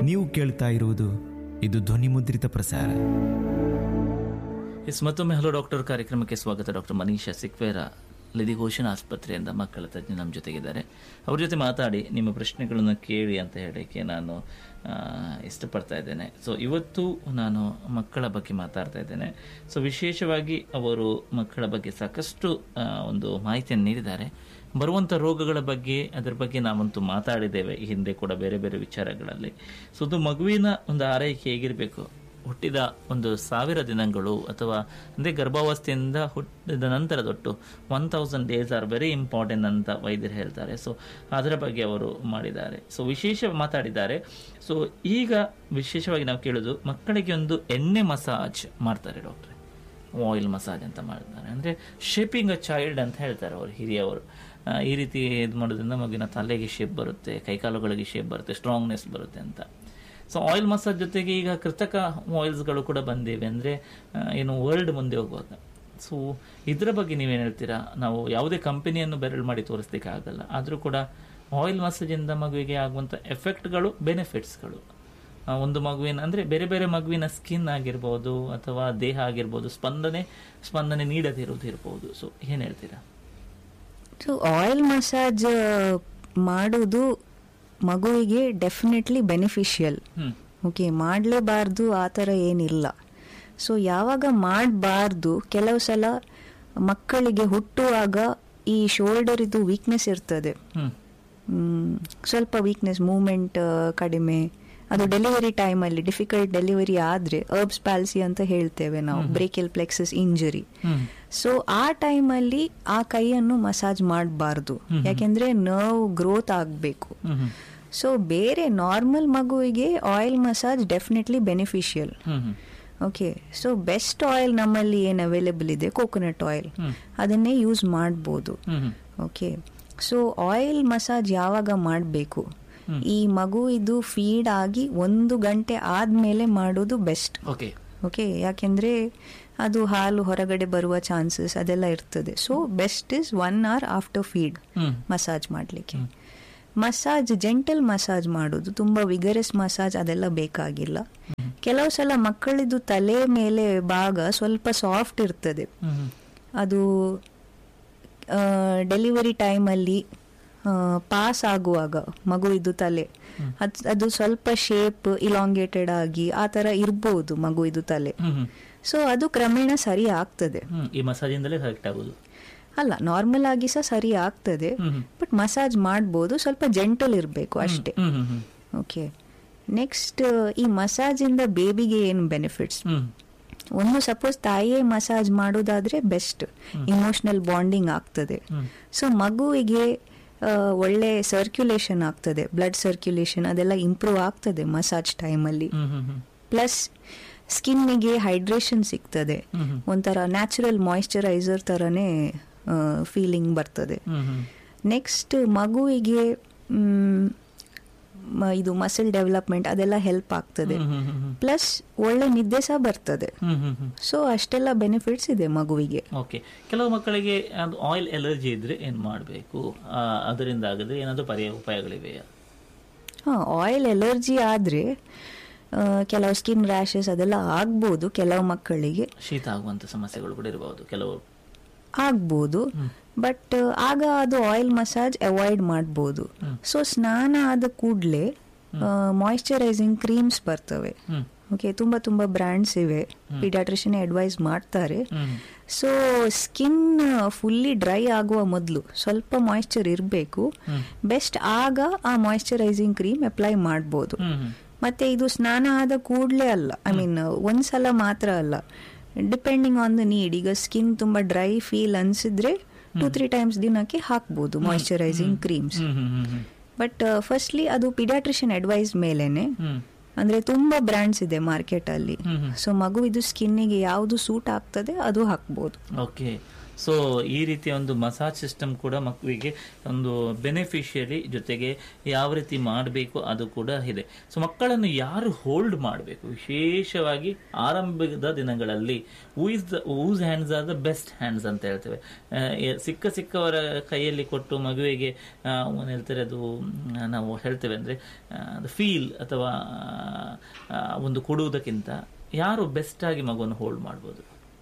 ನೀವು ಕೇಳ್ತಾ ಇರುವುದು ಇದು ಧ್ವನಿ ಮುದ್ರಿತ ಪ್ರಸಾರ ಎಸ್ ಮತ್ತೊಮ್ಮೆ ಹಲೋ ಡಾಕ್ಟರ್ ಕಾರ್ಯಕ್ರಮಕ್ಕೆ ಸ್ವಾಗತ ಡಾಕ್ಟರ್ ಮನೀಷಾ ಸಿಕ್ವೇರ ಲಿದಿಘೋಷಣ ಆಸ್ಪತ್ರೆಯಿಂದ ಮಕ್ಕಳ ತಜ್ಞ ನಮ್ಮ ಜೊತೆಗಿದ್ದಾರೆ ಅವ್ರ ಜೊತೆ ಮಾತಾಡಿ ನಿಮ್ಮ ಪ್ರಶ್ನೆಗಳನ್ನು ಕೇಳಿ ಅಂತ ಹೇಳೋಕ್ಕೆ ನಾನು ಆ, ಇಷ್ಟಪಡ್ತಾ ಇದ್ದೇನೆ ಸೊ ಇವತ್ತು ನಾನು ಮಕ್ಕಳ ಬಗ್ಗೆ ಮಾತಾಡ್ತಾ ಇದ್ದೇನೆ ಸೊ ವಿಶೇಷವಾಗಿ ಅವರು ಮಕ್ಕಳ ಬಗ್ಗೆ ಸಾಕಷ್ಟು ಆ, ಒಂದು ಮಾಹಿತಿಯನ್ನು ನೀಡಿದ್ದಾರೆ ಬರುವಂಥ ರೋಗಗಳ ಬಗ್ಗೆ ಅದರ ಬಗ್ಗೆ ನಾವಂತೂ ಮಾತಾಡಿದ್ದೇವೆ ಈ ಹಿಂದೆ ಕೂಡ ಬೇರೆ ಬೇರೆ ವಿಚಾರಗಳಲ್ಲಿ ಸೊ ಅದು ಮಗುವಿನ ಒಂದು ಆರೈಕೆ ಹೇಗಿರಬೇಕು ಹುಟ್ಟಿದ ಒಂದು ಸಾವಿರ ದಿನಗಳು ಅಥವಾ ಅಂದರೆ ಗರ್ಭಾವಸ್ಥೆಯಿಂದ ಹುಟ್ಟಿದ ನಂತರದೊಟ್ಟು one thousand days are very important ಅಂತ ವೈದ್ಯರು ಹೇಳ್ತಾರೆ ಸೊ ಅದರ ಬಗ್ಗೆ ಅವರು ಮಾಡಿದ್ದಾರೆ ಸೊ ವಿಶೇಷ ಮಾತಾಡಿದ್ದಾರೆ ಸೊ ಈಗ ವಿಶೇಷವಾಗಿ ನಾವು ಕೇಳೋದು ಮಕ್ಕಳಿಗೆ ಒಂದು ಎಣ್ಣೆ ಮಸಾಜ್ ಮಾಡ್ತಾರೆ ಡಾಕ್ಟ್ರೆ ಆಯಿಲ್ ಮಸಾಜ್ ಅಂತ ಮಾಡ್ತಾರೆ ಅಂದರೆ ಶೇಪಿಂಗ್ ಅ ಚೈಲ್ಡ್ ಅಂತ ಹೇಳ್ತಾರೆ ಅವರು ಹಿರಿಯವರು ಆ, ಈ ರೀತಿ ಇದು ಮಾಡೋದ್ರಿಂದ ಮಗುವಿನ ತಲೆಗೆ ಶೇಪ್ ಬರುತ್ತೆ ಕೈಕಾಲುಗಳಿಗೆ ಶೇಪ್ ಬರುತ್ತೆ ಸ್ಟ್ರಾಂಗ್ನೆಸ್ ಬರುತ್ತೆ ಅಂತ ಸೊ ಆಯಿಲ್ ಮಸಾಜ್ ಜೊತೆಗೆ ಈಗ ಕೃತಕ ಆಯಿಲ್ಸ್ಗಳು ಕೂಡ ಬಂದಿವೆ ಅಂದರೆ ಏನು ವರ್ಲ್ಡ್ ಮುಂದೆ ಹೋಗುವಾಗ ಸೊ ಇದರ ಬಗ್ಗೆ ನೀವೇನು ಹೇಳ್ತೀರಾ ನಾವು ಯಾವುದೇ ಕಂಪನಿಯನ್ನು ಬೆರಳು ಮಾಡಿ ತೋರಿಸ್ಲಿಕ್ಕೆ ಆಗಲ್ಲ ಆದರೂ ಕೂಡ ಆಯಿಲ್ ಮಸಾಜಿಂದ ಮಗುವಿಗೆ ಆಗುವಂಥ ಎಫೆಕ್ಟ್ಗಳು ಬೆನಿಫಿಟ್ಸ್ಗಳು ಆ, ಒಂದು ಮಗುವಿನ ಅಂದರೆ ಬೇರೆ ಬೇರೆ ಮಗುವಿನ ಸ್ಕಿನ್ ಆಗಿರ್ಬೋದು ಅಥವಾ ದೇಹ ಆಗಿರ್ಬೋದು ಸ್ಪಂದನೆ ಸ್ಪಂದನೆ ನೀಡದಿರೋದು ಇರ್ಬೋದು ಸೊ ಏನು ಹೇಳ್ತೀರಾ ಸೊ ಆಯಿಲ್ ಮಸಾಜ್ ಮಾಡೋದು ಮಗುವಿಗೆ ಡೆಫಿನೆಟ್ಲಿ ಬೆನಿಫಿಷಿಯಲ್ ಹ್ಮ್ ಓಕೆ ಮಾಡಲೇಬಾರ್ದು ಆ ಥರ ಏನಿಲ್ಲ ಸೊ ಯಾವಾಗ ಮಾಡಬಾರ್ದು ಕೆಲವು ಸಲ ಮಕ್ಕಳಿಗೆ ಹುಟ್ಟುವಾಗ ಈ ಶೋಲ್ಡರ್ ಇದು ವೀಕ್ನೆಸ್ ಇರ್ತದೆ ಹ್ಮ್ ಮ್, ಸ್ವಲ್ಪ ವೀಕ್ನೆಸ್ ಮೂಮೆಂಟ್ ಕಡಿಮೆ ಅದು ಡೆಲಿವರಿ ಟೈಮಲ್ಲಿ ಡಿಫಿಕಲ್ಟ್ ಡೆಲಿವರಿ ಆದರೆ ಅರ್ಬ್ಸ್ ಪ್ಯಾಲ್ಸಿ ಅಂತ ಹೇಳ್ತೇವೆ ನಾವು brachial plexus injury hmm so ಆ ಟೈಮಲ್ಲಿ ಆ ಕೈಯನ್ನು ಮಸಾಜ್ ಮಾಡಬಾರ್ದು ಯಾಕೆಂದ್ರೆ ನರ್ವ್ ಗ್ರೋತ್ ಆಗಬೇಕು ಹ್ಮ್ ಹ್ಮ್ ಸೊ ಬೇರೆ ನಾರ್ಮಲ್ ಮಗುವಿಗೆ oil massage definitely beneficial hmm hmm okay so best oil ನಮ್ಮಲ್ಲಿ ಏನು ಅವೈಲೇಬಲ್ ಇದೆ ಕೋಕೋನಟ್ ಆಯಿಲ್ ಹ್ಮ್. ಅದನ್ನೇ ಯೂಸ್ ಮಾಡ್ಬೋದು hmm hmm okay so oil massage ಯಾವಾಗ ಮಾಡಬೇಕು ಹ್ಮ್. ಈ ಮಗು ಇದು ಫೀಡ್ ಆಗಿ ಒಂದು ಗಂಟೆ ಆದ್ಮೇಲೆ ಮಾಡೋದು ಬೆಸ್ಟ್ ಓಕೆ ಓಕೆ ಯಾಕೆಂದ್ರೆ ಅದು ಹಾಲು ಹೊರಗಡೆ ಬರುವ ಚಾನ್ಸಸ್ ಅದೆಲ್ಲ ಇರ್ತದೆ so best is one hour after feed hmm massage ಮಾಡಲಿಕ್ಕೆ ಮಸಾಜ್ ಜೆಂಟಲ್ ಮಸಾಜ್ ಮಾಡೋದು ತುಂಬ ವಿಗರಸ್ ಮಸಾಜ್ ಅದೆಲ್ಲ ಬೇಕಾಗಿಲ್ಲ ಕೆಲವು ಸಲ ಮಕ್ಕಳಿದು ತಲೆ ಮೇಲೆ ಭಾಗ ಸ್ವಲ್ಪ ಸಾಫ್ಟ್ ಇರ್ತದೆ ಹ್ಮ್ ಹ್ಮ್ ಅದು ಡೆಲಿವರಿ ಟೈಮಲ್ಲಿ ಪಾಸ್ ಆಗುವಾಗ ಮಗುವಿದು ತಲೆ ಅದ್ ಅದು ಸ್ವಲ್ಪ ಶೇಪ್ ಇಲಾಂಗೇಟೆಡ್ ಆಗಿ ಆ ಥರ ಇರ್ಬೋದು ಮಗುವಿದು ತಲೆ ಹ್ಮ್ ಹ್ಮ್ ಸೊ ಅದು ಕ್ರಮೇಣ ಸರಿ ಆಗ್ತದೆ ಹ್ಮ್ ಈ ಮಸಾಜಿಂದಲೇ ಕರೆಕ್ಟ್ ಆಗೋದು ಅಲ್ಲ ನಾರ್ಮಲ್ ಆಗಿ ಸಹ ಸರಿ ಆಗ್ತದೆ ಹ್ಮ್ ಹ್ಮ್ ಬಟ್ ಮಸಾಜ್ ಮಾಡ್ಬೋದು ಸ್ವಲ್ಪ ಜೆಂಟಲ್ ಇರಬೇಕು ಅಷ್ಟೇ hmm hmm hmm okay next ಈ ಮಸಾಜ್ ಇಂದ ಬೇಬಿಗೆ ಏನು ಬೆನಿಫಿಟ್ಸ್ ಹ್ಮ್ ಒಂದು ಸಪೋಸ್ ತಾಯಿಯೇ ಮಸಾಜ್ ಮಾಡೋದಾದ್ರೆ ಬೆಸ್ಟ್ ಇಮೋಷನಲ್ ಬಾಂಡಿಂಗ್ ಆಗ್ತದೆ ಹ್ಮ್ ಸೊ ಮಗುವಿಗೆ ಆ, ಒಳ್ಳೆ ಸರ್ಕ್ಯುಲೇಷನ್ ಆಗ್ತದೆ ಬ್ಲಡ್ ಸರ್ಕ್ಯುಲೇಷನ್ ಅದೆಲ್ಲ ಇಂಪ್ರೂವ್ ಆಗ್ತದೆ ಮಸಾಜ್ ಟೈಮಲ್ಲಿ ಹ್ಮ್ ಹ್ಮ್ ಹ್ಮ್ ಪ್ಲಸ್ ಸ್ಕಿನ್ನಿಗೆ ಹೈಡ್ರೇಷನ್ ಸಿಗ್ತದೆ ಹ್ಮ್ ಹ್ಮ್ ಒಂಥರ ನ್ಯಾಚುರಲ್ ಮಾಯಿಶ್ಚರೈಸರ್ ಥರನೇ ಫೀಲಿಂಗ್ ಬರ್ತದೆ ಹ್ಮ್ ಹ್ಮ್ ನೆಕ್ಸ್ಟ್ ಮಗುವಿಗೆ ಮ್, ಮ- ಇದು ಮಸಲ್ ಡೆವಲಪ್ಮೆಂಟ್ ಅದೆಲ್ಲ ಹೆಲ್ಪ್ ಆಗ್ತದೆ ಹ್ಮ್ ಹ್ಮ್ ಹ್ಮ್ ಹ್ಮ್ ಪ್ಲಸ್ ಒಳ್ಳೆ ನಿದ್ದೆ ಸಹ ಬರ್ತದೆ ಹ್ಮ್ ಹ್ಮ್ ಹ್ಮ್ ಸೊ ಅಷ್ಟೆಲ್ಲ ಬೆನಿಫಿಟ್ಸ್ ಇದೆ ಮಗುವಿಗೆ ಓಕೆ ಕೆಲವು ಮಕ್ಕಳಿಗೆ ಅದು ಆಯಿಲ್ ಎಲರ್ಜಿ ಇದ್ರೆ ಏನು ಮಾಡಬೇಕು ಅದರಿಂದ ಆಗದ್ರೆ ಏನಾದರೂ ಪರ್ಯಾಯ ಉಪಾಯಗಳಿವೆಯಾ ಹಾಂ ಆಯಿಲ್ ಎಲರ್ಜಿ ಆದರೆ ಕೆಲವು ಸ್ಕಿನ್ ರ್ಯಾಷಸ್ ಅದೆಲ್ಲ ಆಗ್ಬೋದು ಕೆಲವು ಮಕ್ಕಳಿಗೆ ಶೀತ ಆಗುವಂತ ಸಮಸ್ಯೆಗಳು ಕೂಡ ಇರಬಹುದು ಕೆಲವು ಆಗ್ಬೋದು ಬಟ್ ಆಗ ಅದು ಆಯಿಲ್ ಮಸಾಜ್ ಅವಾಯ್ಡ್ ಮಾಡ್ಬೋದು ಸೊ ಸ್ನಾನ ಆದ ಕೂಡಲೇ ಮಾಯಿಶ್ಚರೈಸಿಂಗ್ ಕ್ರೀಮ್ಸ್ ಬರ್ತವೆ ಹ್ಮ್ ಓಕೆ ತುಂಬ ತುಂಬ ಬ್ರ್ಯಾಂಡ್ಸ್ ಇವೆ ಪಿಡಿಯಾಟ್ರಿಷನ್ ಅಡ್ವೈಸ್ ಮಾಡ್ತಾರೆ hmm so skin fully dry ಆಗುವ ಮೊದಲು ಸ್ವಲ್ಪ ಮಾಯಿಶ್ಚರ್ ಇರಬೇಕು ಬೆಸ್ಟ್ ಆಗ ಆ ಮಾಯಿಶ್ಚರೈಸಿಂಗ್ ಕ್ರೀಮ್ ಅಪ್ಲೈ ಮಾಡ್ಬೋದು ಹ್ಮ್ ಹ್ಮ್ ಮತ್ತೆ ಇದು ಸ್ನಾನ ಆದ ಕೂಡಲೇ ಅಲ್ಲ ಐ ಮೀನ್ ಒಂದ್ಸಲ ಮಾತ್ರ ಅಲ್ಲ ಡಿಪೆಂಡಿಂಗ್ ಆನ್ ದ ನೀಡ್ ಈಗ ಸ್ಕಿನ್ ತುಂಬಾ ಡ್ರೈ ಫೀಲ್ ಅನ್ಸಿದ್ರೆ ಟೂ ತ್ರೀ ಟೈಮ್ಸ್ ದಿನಕ್ಕೆ ಹಾಕ್ಬೋದು moisturising creams hmm hmm hmm hmm but firstly ಅದು ಪಿಡಿಯಾಟ್ರಿಷನ್ ಅಡ್ವೈಸ್ ಮೇಲೇನೆ ಹ್ಮ್ ಅಂದ್ರೆ ತುಂಬಾ ಬ್ರ್ಯಾಂಡ್ಸ್ ಇದೆ ಮಾರ್ಕೆಟ್ ಅಲ್ಲಿ ಹ್ಮ್ ಹ್ಮ್ ಸೊ ಮಗು ಇದು ಸ್ಕಿನ್ನಿಗೆ ಯಾವುದು ಸೂಟ್ ಆಗ್ತದೆ ಅದು ಹಾಕ್ಬೋದು ಓಕೆ ಸೊ ಈ ರೀತಿಯ ಒಂದು ಮಸಾಜ್ ಸಿಸ್ಟಮ್ ಕೂಡ ಮಕ್ಕಳಿಗೆ ಒಂದು ಬೆನಿಫಿಷಿಯರಿ ಜೊತೆಗೆ ಯಾವ ರೀತಿ ಮಾಡಬೇಕು ಅದು ಕೂಡ ಇದೆ ಸೊ ಮಕ್ಕಳನ್ನು ಯಾರು ಹೋಲ್ಡ್ ಮಾಡಬೇಕು ವಿಶೇಷವಾಗಿ ಆರಂಭದ ದಿನಗಳಲ್ಲಿ who is the whose hands are the best hands ಅಂತ ಹೇಳ್ತೇವೆ ಆ, ಎ- ಸಿಕ್ಕ ಸಿಕ್ಕವರ ಕೈಯಲ್ಲಿ ಕೊಟ್ಟು ಮಗುವಿಗೆ ಆ, ಏನು ಹೇಳ್ತಾರೆ ಅದು ಮ್, ನಾವು ಹೇಳ್ತೇವೆ ಅಂದ್ರೆ ಫೀಲ್ ಅಥವಾ ಆ, ಒಂದು ಕೊಡುವುದಕ್ಕಿಂತ ಯಾರು ಬೆಸ್ಟ್ ಆಗಿ ಮಗುವನ್ನು ಹೋಲ್ಡ್ ಮಾಡ್ಬೋದು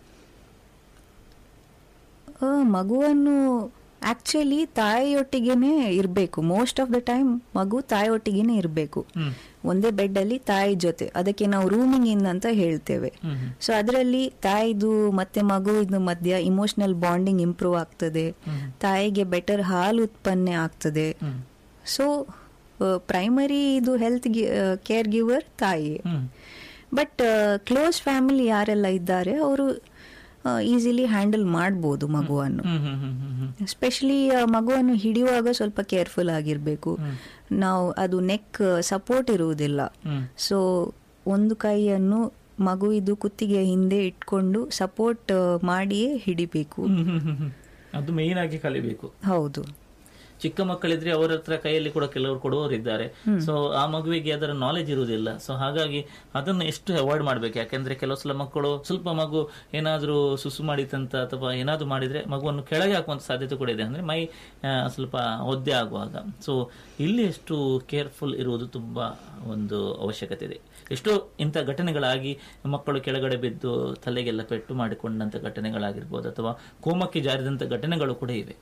ಆ, ಮಗುವನ್ನು ಆಕ್ಚುಲಿ ತಾಯಿಯೊಟ್ಟಿಗೆನೆ ಇರಬೇಕು ಮೋಸ್ಟ್ ಆಫ್ ದ ಟೈಮ್ ಮಗು ತಾಯಿಯೊಟ್ಟಿಗೆನೆ ಇರಬೇಕು ಒಂದೇ ಬೆಡ್ ಅಲ್ಲಿ ತಾಯಿ ಜೊತೆ ಅದಕ್ಕೆ ನಾವು ರೂಮಿಂಗ್ ಇನ್ ಅಂತ ಹೇಳ್ತೇವೆ ಸೊ ಅದರಲ್ಲಿ ತಾಯಿದು ಮತ್ತೆ ಮಗು ಇದು ಮಧ್ಯ ಇಮೋಷನಲ್ ಬಾಂಡಿಂಗ್ ಇಂಪ್ರೂವ್ ಆಗ್ತದೆ ತಾಯಿಗೆ ಬೆಟರ್ ಹಾಲು ಉತ್ಪನ್ನ ಆಗ್ತದೆ ಸೊ ಪ್ರೈಮರಿ ಇದು ಹೆಲ್ತ್ ಕೇರ್ ಗಿವರ್ ತಾಯಿ ಹ್ಮ್ ಬಟ್ ಕ್ಲೋಸ್ ಫ್ಯಾಮಿಲಿ ಯಾರೆಲ್ಲ ಇದ್ದಾರೆ ಅವರು ಈಸಿಲಿ ಹ್ಯಾಂಡಲ್ ಮಾಡ್ಬೋದು ಮಗುವನ್ನು ಹ್ಮ್ ಹ್ಮ್ ಹ್ಮ್ ಹ್ಮ್ ಹ್ಮ್ ಎಸ್ಪೆಷಲಿ ಮಗುವನ್ನು ಹಿಡಿಯುವಾಗ ಸ್ವಲ್ಪ ಕೇರ್ಫುಲ್ ಆಗಿರ್ಬೇಕು ನಾವು ಅದು ನೆಕ್ ಸಪೋರ್ಟ್ ಇರುವುದಿಲ್ಲ ಹ್ಮ್ ಸೊ ಒಂದು ಕೈಯನ್ನು ಮಗುವಿದು ಕುತ್ತಿಗೆ ಹಿಂದೆ ಇಟ್ಕೊಂಡು ಸಪೋರ್ಟ್ ಮಾಡಿಯೇ ಹಿಡಿಬೇಕು ಹ್ಮ್ ಹ್ಮ್ ಹ್ಮ್ ಹ್ಮ್. ಅದು ಮೇನ್ ಆಗಿ ಕಲಿಬೇಕು ಹೌದು ಚಿಕ್ಕ ಮಕ್ಕಳಿದ್ರೆ ಅವರ ಹತ್ರ ಕೈಯಲ್ಲಿ ಕೂಡ ಕೆಲವರು ಕೊಡುವವರು ಇದ್ದಾರೆ ಸೊ ಆ ಮಗುವಿಗೆ ಅದರ ನಾಲೆಜ್ ಇರುವುದಿಲ್ಲ ಸೊ ಹಾಗಾಗಿ ಅದನ್ನು ಎಷ್ಟು ಅವಾಯ್ಡ್ ಮಾಡ್ಬೇಕು ಯಾಕೆಂದ್ರೆ ಕೆಲವು ಸಲ ಮಕ್ಕಳು ಸ್ವಲ್ಪ ಮಗು ಏನಾದ್ರೂ ಸುಸು ಮಾಡಿತಂತ ಅಥವಾ ಏನಾದ್ರೂ ಮಾಡಿದ್ರೆ ಮಗುವನ್ನು ಕೆಳಗೆ ಹಾಕುವಂತ ಸಾಧ್ಯತೆ ಕೂಡ ಇದೆ ಅಂದ್ರೆ ಮೈ ಆ, ಸ್ವಲ್ಪ ಒದ್ದೆ ಆಗುವಾಗ ಸೊ ಇಲ್ಲಿ ಎಷ್ಟು ಕೇರ್ಫುಲ್ ಇರುವುದು ತುಂಬಾ ಒಂದು ಅವಶ್ಯಕತೆ ಇದೆ ಎಷ್ಟೋ ಇಂಥ ಘಟನೆಗಳಾಗಿ ಮಕ್ಕಳು ಕೆಳಗಡೆ ಬಿದ್ದು ತಲೆಗೆಲ್ಲ ಪೆಟ್ಟು ಮಾಡಿಕೊಂಡಂತ ಘಟನೆಗಳಾಗಿರ್ಬೋದು ಅಥವಾ ಕೋಮಕ್ಕೆ ಜಾರಿದಂತ ಘಟನೆಗಳು ಕೂಡ ಇವೆ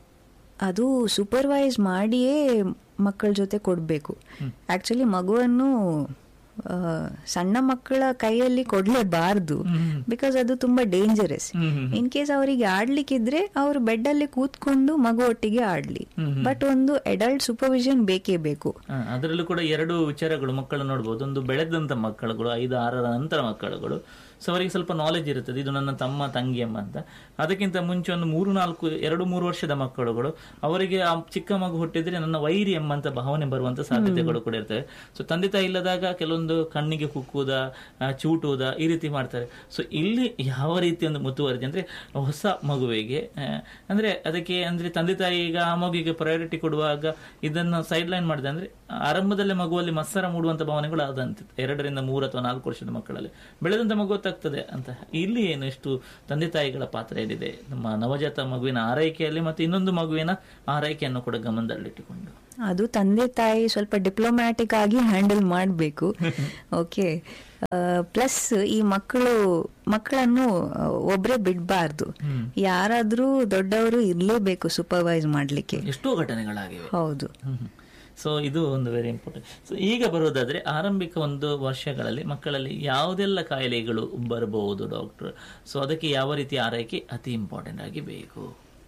ಅದು ಸೂಪರ್ವೈಸ್ ಮಾಡಿಯೇ ಮಕ್ಕಳ ಜೊತೆ ಕೊಡಬೇಕು ಆಕ್ಚುಲಿ ಮಗುವನ್ನು ಆ, ಸಣ್ಣ ಮಕ್ಕಳ ಕೈಯಲ್ಲಿ ಕೊಡ್ಲೇಬಾರ್ದು ಬಿಕಾಸ್ ಅದು ತುಂಬಾ ಡೇಂಜರಸ್ ಇನ್ ಕೇಸ್ ಅವರಿಗೆ ಆಡ್ಲಿಕ್ಕಿದ್ರೆ ಅವರು ಬೆಡ್ ಅಲ್ಲಿ ಕೂತ್ಕೊಂಡು ಮಗು ಒಟ್ಟಿಗೆ ಆಡ್ಲಿ ಬಟ್ ಒಂದು ಅಡಲ್ಟ್ ಸೂಪರ್ವಿಷನ್ ಬೇಕೇ ಬೇಕು ಹ, ಅದರಲ್ಲೂ ಕೂಡ ಎರಡು ವಿಚಾರಗಳು ಮಕ್ಕಳು ನೋಡ್ಬೋದು ಒಂದು ಬೆಳೆದಂತ ಮಕ್ಕಳುಗಳು ಐದು ಆರರ ನಂತರ ಮಕ್ಕಳುಗಳು ಸೊ ಅವರಿಗೆ ಸ್ವಲ್ಪ ನಾಲೆಜ್ ಇರುತ್ತದೆ ಇದು ನನ್ನ ತಮ್ಮ ತಂಗಿಯಮ್ಮ ಅಂತ ಅದಕ್ಕಿಂತ ಮುಂಚೆ ಒಂದು ಮೂರು ನಾಲ್ಕು ಎರಡು ಮೂರು ವರ್ಷದ ಮಕ್ಕಳುಗಳು ಅವರಿಗೆ ಆ ಚಿಕ್ಕ ಮಗು ಹುಟ್ಟಿದ್ರೆ ನನ್ನ ವೈರಿ ಎಂಬಂತ ಭಾವನೆ ಬರುವಂತ ಸಾಧ್ಯತೆಗಳು ಕೂಡ ಇರ್ತವೆ ಸೊ ತಂದೆ ತಾಯಿ ಇಲ್ಲದಾಗ ಕೆಲವೊಂದು ಕಣ್ಣಿಗೆ ಕುಕ್ಕುವುದ ಆ, ಚೂಟುವುದ ಈ ರೀತಿ ಮಾಡ್ತಾರೆ ಸೊ ಇಲ್ಲಿ ಯಾವ ರೀತಿ ಒಂದು ಮುತುವರ್ಜಿ ಅಂದ್ರೆ ಹೊಸ ಮಗುವಿಗೆ ಆ, ಅಂದ್ರೆ ಅದಕ್ಕೆ ಅಂದ್ರೆ ತಂದೆ ತಾಯಿ ಈಗ ಆ ಮಗುವಿಗೆ ಪ್ರಯಾರಿಟಿ ಕೊಡುವಾಗ ಇದನ್ನ ಸೈಡ್ ಲೈನ್ ಮಾಡಿದೆ ಅಂದ್ರೆ ಆರಂಭದಲ್ಲೇ ಮಗುವಲ್ಲಿ ಮತ್ಸರ ಮೂಡುವಂತ ಭಾವನೆಗಳು ಆದಂತೆ ಎರಡರಿಂದ ಮೂರು ಅಥವಾ ನಾಲ್ಕು ವರ್ಷದ ಮಕ್ಕಳಲ್ಲಿ ಬೆಳೆದಂತ ಮಗು ಗೊತ್ತಾಗ್ತದೆ ಅಂತ ಇಲ್ಲಿ ಏನು ಎಷ್ಟು ತಂದೆ ತಾಯಿಗಳ ಪಾತ್ರ ಏನಿದೆ ನಮ್ಮ ನವಜಾತ ಮಗುವಿನ ಆರೈಕೆಯಲ್ಲಿ ಮತ್ತು ಇನ್ನೊಂದು ಮಗುವಿನ ಆರೈಕೆಯನ್ನು ಕೂಡ ಗಮನದಲ್ಲಿಟ್ಟುಕೊಂಡು ಅದು ತಂದೆ ತಾಯಿ ಸ್ವಲ್ಪ ಡಿಪ್ಲೊಮ್ಯಾಟಿಕ್ ಆಗಿ ಹ್ಯಾಂಡಲ್ ಮಾಡಬೇಕು ಓಕೆ ಪ್ಲಸ್ ಈ ಮಕ್ಕಳು ಮಕ್ಕಳನ್ನು ಆ, ಒಬ್ರೇ ಬಿಡಬಾರ್ದು ಯಾರಾದ್ರೂ ದೊಡ್ಡವರು ಇರ್ಲೇಬೇಕು ಸೂಪರ್ವೈಸ್ ಮಾಡ್ಲಿಕ್ಕೆ ಎಷ್ಟೋ ಘಟನೆಗಳಾಗಿವೆ ಹೌದು ಸೊ ಇದು ಒಂದು ವೆರಿ ಇಂಪಾರ್ಟೆಂಟ್ ಸೊ ಈಗ ಬರೋದಾದ್ರೆ ಆರಂಭಿಕ ಒಂದು ವರ್ಷಗಳಲ್ಲಿ ಮಕ್ಕಳಲ್ಲಿ ಯಾವುದೆಲ್ಲ ಕಾಯಿಲೆಗಳು ಬರಬಹುದು ಡಾಕ್ಟರ್ ಸೊ ಅದಕ್ಕೆ ಯಾವ ರೀತಿ ಆರೈಕೆ ಅತಿ ಇಂಪಾರ್ಟೆಂಟ್ ಆಗಿ ಬೇಕು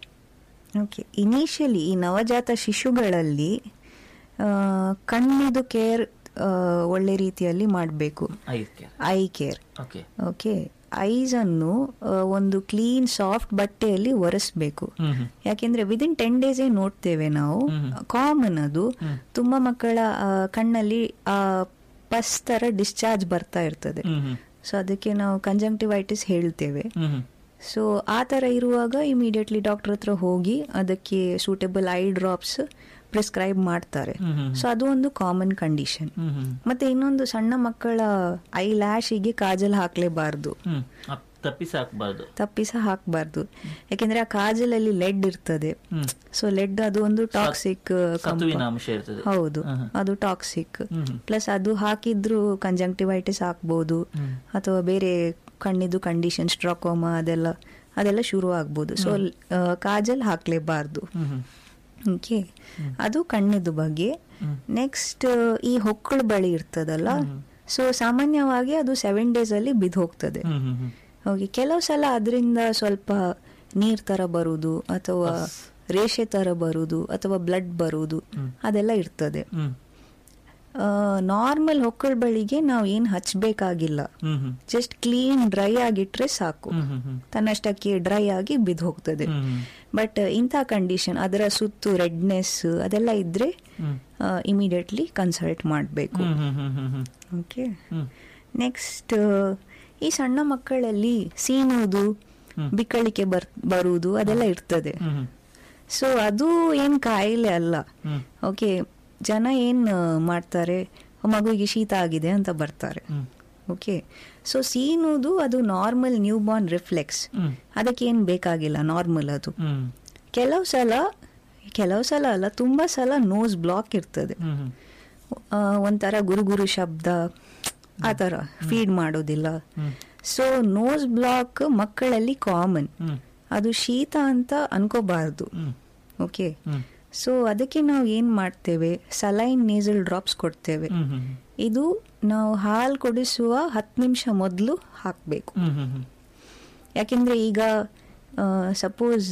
ಓಕೆ ಇನಿಷಿಯಲಿ ಈ ನವಜಾತ ಶಿಶುಗಳಲ್ಲಿ ಆ, ಕಣ್ಣಿದು ಕೇರ್ ಒಳ್ಳೆ ರೀತಿಯಲ್ಲಿ ಮಾಡಬೇಕು eye care eye care okay okay eyes ಅನ್ನು ಆ, ಒಂದು ಕ್ಲೀನ್ ಸಾಫ್ಟ್ ಬಟ್ಟೆಯಲ್ಲಿ ಒರೆಸ್ಬೇಕು ಹ್ಮ್ ಹ್ಮ್ ಯಾಕೆಂದ್ರೆ ವಿದಿನ್ ಟೆನ್ ಡೇಸೇ ನೋಡ್ತೇವೆ ನಾವು ಕಾಮನ್ ಅದು ತುಂಬಾ ಮಕ್ಕಳ ಆ, ಕಣ್ಣಲ್ಲಿ ಆ ಪಸ್ ತರ ಡಿಸ್ಚಾರ್ಜ್ ಬರ್ತಾ ಇರ್ತದೆ ಹ್ಮ್ ಹ್ಮ್ ಸೊ ಅದಕ್ಕೆ ನಾವು ಕಂಜಂಕ್ಟಿವೈಟಿಸ್ ಹೇಳ್ತೇವೆ ಹ್ಮ್ ಹ್ಮ್ ಸೊ ಆ ಥರ ಇರುವಾಗ ಇಮಿಡಿಯೇಟ್ಲಿ ಡಾಕ್ಟರ್ ಹತ್ರ ಹೋಗಿ ಅದಕ್ಕೆ ಸೂಟೇಬಲ್ ಐ ಡ್ರಾಪ್ಸ್ ಪ್ರಿಸ್ಕ್ರೈಬ್ ಮಾಡ್ತಾರೆ ಹ್ಮ್ ಹ್ಮ್ ಸೊ ಅದು ಒಂದು ಕಾಮನ್ ಕಂಡೀಷನ್ ಹ್ಮ್ ಹ್ಮ್ ಮತ್ತೆ ಇನ್ನೊಂದು ಸಣ್ಣ ಮಕ್ಕಳ ಐ ಲ್ಯಾಶಿಗೆ ಕಾಜಲ್ ಹಾಕ್ಲೇಬಾರ್ದು ಹ್ಮ್ ಅಪ್- ತಪ್ಪಿಸಿ ಹಾಕ್ಬಾರ್ದು ತಪ್ಪಿಸ ಹಾಕ್ಬಾರ್ದು ಯಾಕೆಂದ್ರೆ ಆ ಕಾಜಲಲ್ಲಿ ಲೆಡ್ ಇರ್ತದೆ ಹ್ಮ್ ಸೊ ಲೆಡ್ ಅದು ಒಂದು ಟಾಕ್ಸಿಕ್ ಸತುವಿನ ಅಂಶ ಇರ್ತದೆ ಹೌದು ಹ್ಮ್ ಹ್ಮ್. ಅದು ಟಾಕ್ಸಿಕ್ ಹ್ಮ್ ಹ್ಮ್. ಪ್ಲಸ್ ಅದು ಹಾಕಿದ್ರು ಕಂಜಂಕ್ಟಿವೈಟಿಸ್ ಹಾಕ್ಬೋದು ಹ್ಮ್. ಅಥವಾ ಬೇರೆ ಕಣ್ಣಿದು ಕಂಡೀಷನ್ ಸ್ಟ್ರಾಕೋಮಾ ಅದೆಲ್ಲ ಅದೆಲ್ಲ ಶುರು ಆಗ್ಬೋದು ಸೊ ಕಾಜಲ್ ಹಾಕ್ಲೇಬಾರ್ದು ಹ್ಮ್ ಹ್ಮ್ ಓಕೆ ಅದು ಕಣ್ಣಿದು ಬಗ್ಗೆ ನೆಕ್ಸ್ಟ್ ಈ ಹೊಕ್ಕಳು ಬಳಿ ಇರ್ತದಲ್ಲ ಸೊ ಸಾಮಾನ್ಯವಾಗಿ ಅದು ಸೆವೆನ್ ಡೇಸ್ ಅಲ್ಲಿ ಬಿದ್ದು ಹೋಗ್ತದೆ ಹ್ಮ್ ಹ್ಮ್ ಹ್ಮ್ ಓಕೆ ಕೆಲವು ಸಲ ಅದರಿಂದ ಸ್ವಲ್ಪ ನೀರ್ ತರ ಬರುವುದು ಅಥವಾ ರೇಷೆ ತರ ಬರುವುದು ಅಥವಾ ಬ್ಲಡ್ ಬರುವುದು ಅದೆಲ್ಲ ಇರ್ತದೆ ಹ್ಮ್ ನಾರ್ಮಲ್ ಹೊಕ್ಕಳ ಬಳಿಗೆ ನಾವು ಏನ್ ಹಚ್ಬೇಕಾಗಿಲ್ಲ hmm hmm just clean dry ಆಗಿಟ್ರೆ ಸಾಕು ಹ್ಮ್ ಹ್ಮ್ ಹ್ಮ್ ತನ್ನಷ್ಟಕ್ಕೆ ಡ್ರೈ ಆಗಿ ಬಿದ್ದು ಹೋಗ್ತದೆ ಹ್ಮ್ ಹ್ಮ್ ಬಟ್ ಇಂಥ ಕಂಡೀಷನ್ ಅದರ ಸುತ್ತು ರೆಡ್ನೆಸ್ ಅದೆಲ್ಲ ಇದ್ರೆ ಹ್ಮ್ ಇಮಿಡಿಯೇಟ್ಲಿ ಕನ್ಸಲ್ಟ್ ಮಾಡಬೇಕು ಹ್ಮ್ hmm hmm hmm hmm okay ಹ್ಮ್ ನೆಕ್ಸ್ಟ್ ಈ ಸಣ್ಣ ಮಕ್ಕಳಲ್ಲಿ ಸೀನುವುದು ಬಿಕ್ಕಳಿಕೆ ಬರ್ ಬರುವುದು ಅದೆಲ್ಲ ಇರ್ತದೆ ಹ್ಮ್ ಹ್ಮ್ ಸೊ ಅದು ಏನ್ ಕಾಯಿಲೆ ಅಲ್ಲ ಹ್ಮ್ ಓಕೆ ಜನ ಏನ್ ಆ, ಮಾಡ್ತಾರೆ ಮಗುವಿಗೆ ಶೀತ ಆಗಿದೆ ಅಂತ ಬರ್ತಾರೆ ಹ್ಮ್ ಓಕೆ ಸೊ ಸೀನುವುದು ಅದು normal newborn reflex hmm ಅದಕ್ಕೆ ಏನ್ ಬೇಕಾಗಿಲ್ಲ ನಾರ್ಮಲ್ ಅದು ಹ್ಮ್ ಕೆಲವು ಸಲ ಕೆಲವು ಸಲ ಅಲ್ಲ ತುಂಬಾ ಸಲ ನೋಸ್ ಬ್ಲಾಕ್ ಇರ್ತದೆ ಹ್ಮ್ ಹ್ಮ್ ಆ, ಒಂಥರ ಗುರು ಗುರು ಶಬ್ದ ಆ ಥರ ಫೀಡ್ ಮಾಡೋದಿಲ್ಲ ಹ್ಮ್ ಸೊ ನೋಸ್ ಬ್ಲಾಕ್ ಮಕ್ಕಳಲ್ಲಿ ಕಾಮನ್ ಹ್ಮ್ ಅದು ಶೀತ ಅಂತ ಅನ್ಕೋಬಾರ್ದು ಹ್ಮ್ ಓಕೆ ಹ್ಮ್ ಸೊ ಅದಕ್ಕೆ ನಾವು ಏನ್ ಮಾಡ್ತೇವೆ ಸಲೈನ್ ನೇಸಲ್ ಡ್ರಾಪ್ಸ್ ಕೊಡ್ತೇವೆ ಹ್ಮ್ ಹ್ಮ್ ಇದು ನಾವು ಹಾಲು ಕುಡಿಸುವ ಹತ್ತು ನಿಮಿಷ ಮೊದಲು ಹಾಕಬೇಕು ಹ್ಮ್ ಹ್ಮ್ ಹ್ಮ್ ಯಾಕೆಂದ್ರೆ ಈಗ ಸಪೋಸ್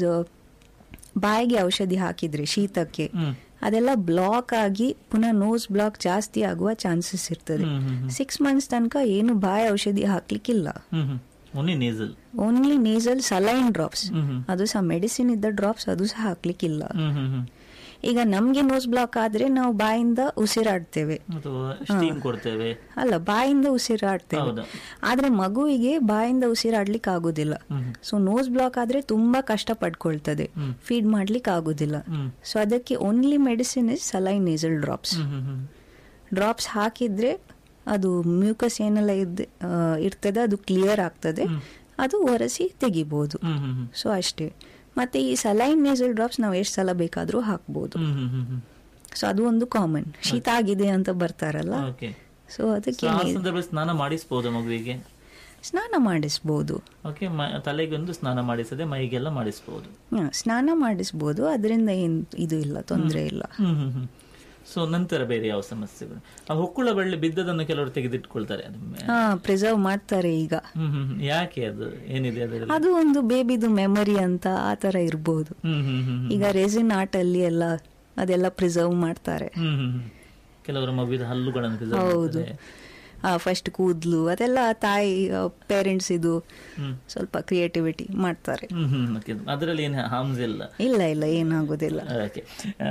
ಬಾಯಿಗೆ ಔಷಧಿ ಹಾಕಿದ್ರೆ ಶೀತಕ್ಕೆ ಹ್ಮ್ ಅದೆಲ್ಲ ಬ್ಲಾಕ್ ಆಗಿ ಪುನಃ ನೋಸ್ ಬ್ಲಾಕ್ ಜಾಸ್ತಿ ಆಗುವ ಚಾನ್ಸಸ್ ಇರ್ತದೆ ಹ್ಮ್ ಹ್ಮ್ ಹ್ಮ್. ಸಿಕ್ಸ್ ಮಂತ್ಸ್ ತನಕ ಏನು ಬಾಯಿ ಔಷಧಿ ಹಾಕ್ಲಿಕ್ಕಿಲ್ಲ hmm hmm only nasal only nasal saline drops hmm hmm ಅದು ಸಹ ಮೆಡಿಸಿನ್ ಇದ್ದ ಡ್ರಾಪ್ಸ್ ಅದು ಸಹ ಹಾಕ್ಲಿಕ್ಕಿಲ್ಲ ಹ್ಮ್ ಹ್ಮ್ ಹ್ಮ್ ಈಗ ನಮ್ಗೆ ನೋಸ್ ಬ್ಲಾಕ್ ಆದ್ರೆ ನಾವು ಬಾಯಿಂದ ಉಸಿರಾಡ್ತೇವೆ ಅಥವಾ ಸ್ಟೀಮ್ ಕೊಡ್ತೇವೆ ಅಲ್ಲ ಬಾಯಿಂದ ಉಸಿರಾಡ್ತೇವೆ ಹೌದು. ಆದ್ರೆ ಮಗುವಿಗೆ ಬಾಯಿಂದ ಉಸಿರಾಡ್ಲಿಕ್ಕೆ ಆಗುದಿಲ್ಲ hmm hmm. So nose block ಆದ್ರೆ ತುಂಬಾ ಕಷ್ಟ ಪಡ್ಕೊಳ್ತದೆ ಹ್ಮ್. ಫೀಡ್ ಮಾಡ್ಲಿಕ್ಕೆ ಆಗುದಿಲ್ಲ ಹ್ಮ್ ಸೊ ಅದಕ್ಕೆ only medicine is saline nasal drops hmm hmm hmm drops ಹಾಕಿದ್ರೆ ಅದು ಮ್ಯೂಕಸ್ ಏನೆಲ್ಲ ಇದ್ ಆ, ಇರ್ತದೆ ಅದು ಕ್ಲಿಯರ್ ಆಗ್ತದೆ ಹ್ಮ್. ಅದು ಒರೆಸಿ ತೆಗಿಬಹುದು ಹ್ಮ್ ಹ್ಮ್ ಹ್ಮ್ ಸೊ ಅಷ್ಟೇ ಮತ್ತೆ ಈ ಸಲೈನ್ ನೇಸಲ್ ಡ್ರಾಪ್ಸ್ ನಾವು ಎಷ್ಟು ಸಲ ಬೇಕಾದ್ರೂ ಹಾಕ್ಬೋದು ಹ್ಮ್ ಹ್ಮ್ ಹ್ಮ್ ಹ್ಮ್ ಸೊ ಅದು ಒಂದು ಕಾಮನ್ ಶೀತ ಆಗಿದೆ ಅಂತ ಬರ್ತಾರಲ್ಲ ಓಕೆ ಸೊ ಅದಕ್ಕೆ ಆ ನೀ- ಸಂದರ್ಭದಲ್ಲಿ ಸ್ನಾನ ಮಾಡಿಸಬಹುದು ಮಗುವಿಗೆ ಸ್ನಾನ ಮಾಡಿಸ್ಬೋದು ಓಕೆ ತಲೆಗೆ ಒಂದು ಸ್ನಾನ ಮಾಡಿಸದೆ ಮೈಗೆಲ್ಲ ಮಾಡಿಸಬಹುದು ಹ, ಸ್ನಾನ ಮಾಡಿಸ್ಬೋದು ಅದರಿಂದ ಏನ್ ಇದು ಇಲ್ಲ ತೊಂದರೆ ಇಲ್ಲ ಹ್ಮ್ ಹ್ಮ್ ಹ್ಮ್ ಸೊ ನಂತರ ಬೇರೆ ಯಾವ ಸಮಸ್ಯೆಗಳು ಆ ಹೊಕ್ಕುಳ ಬಳ್ಳಿ ಬಿದ್ದದನ್ನು ಕೆಲವರು ತೆಗೆದಿಟ್ಕೊಳ್ತಾರೆ ಅದು ಮೆ- ಹಾ ಪ್ರಿಸರ್ವ್ ಮಾಡ್ತಾರೆ ಈಗ ಹ್ಮ್ ಹ್ಮ್ ಹ್ಮ್. ಯಾಕೆ ಅದು ಏನಿದೆ ಅದರಲ್ಲಿ ಅದು ಒಂದು ಬೇಬಿದು ಮೆಮೊರಿ ಅಂತ ಆ ತರ ಇರ್ಬೋದು ಹ್ಮ್ ಹ್ಮ್ ಹ್ಮ್ ಹ್ಮ್. ಈಗ ರೆಸಿನ್ ಆರ್ಟ್ ಅಲ್ಲಿ ಎಲ್ಲ ಅದೆಲ್ಲ ಪ್ರಿಸರ್ವ್ ಮಾಡ್ತಾರೆ ಹ್ಮ್ ಹ್ಮ್ ಹ್ಮ್. ಕೆಲವರು ಮಗುವಿದ ಹಲ್ಲುಗಳನ್ನು preserve ಹೌದು ಮಾಡ್ತಾರೆ. ಫಸ್ಟ್ ಕೂದ್ಲು ಅದೆಲ್ಲ ತಾಯಿ ಪೇರೆಂಟ್ಸ್ ಇದು ಹ್ಮ್ ಸ್ವಲ್ಪ ಕ್ರಿಯೇಟಿವಿಟಿ ಮಾಡ್ತಾರೆ ಹ್ಮ್ ಹ್ಮ್ ಓಕೆ. ಅದರಲ್ಲಿ ಏನು ಹಾರ್ಮ್ಸ್ ಇಲ್ಲ ಇಲ್ಲ ಇಲ್ಲ ಏನಾಗೋದಿಲ್ಲ ಓಕೆ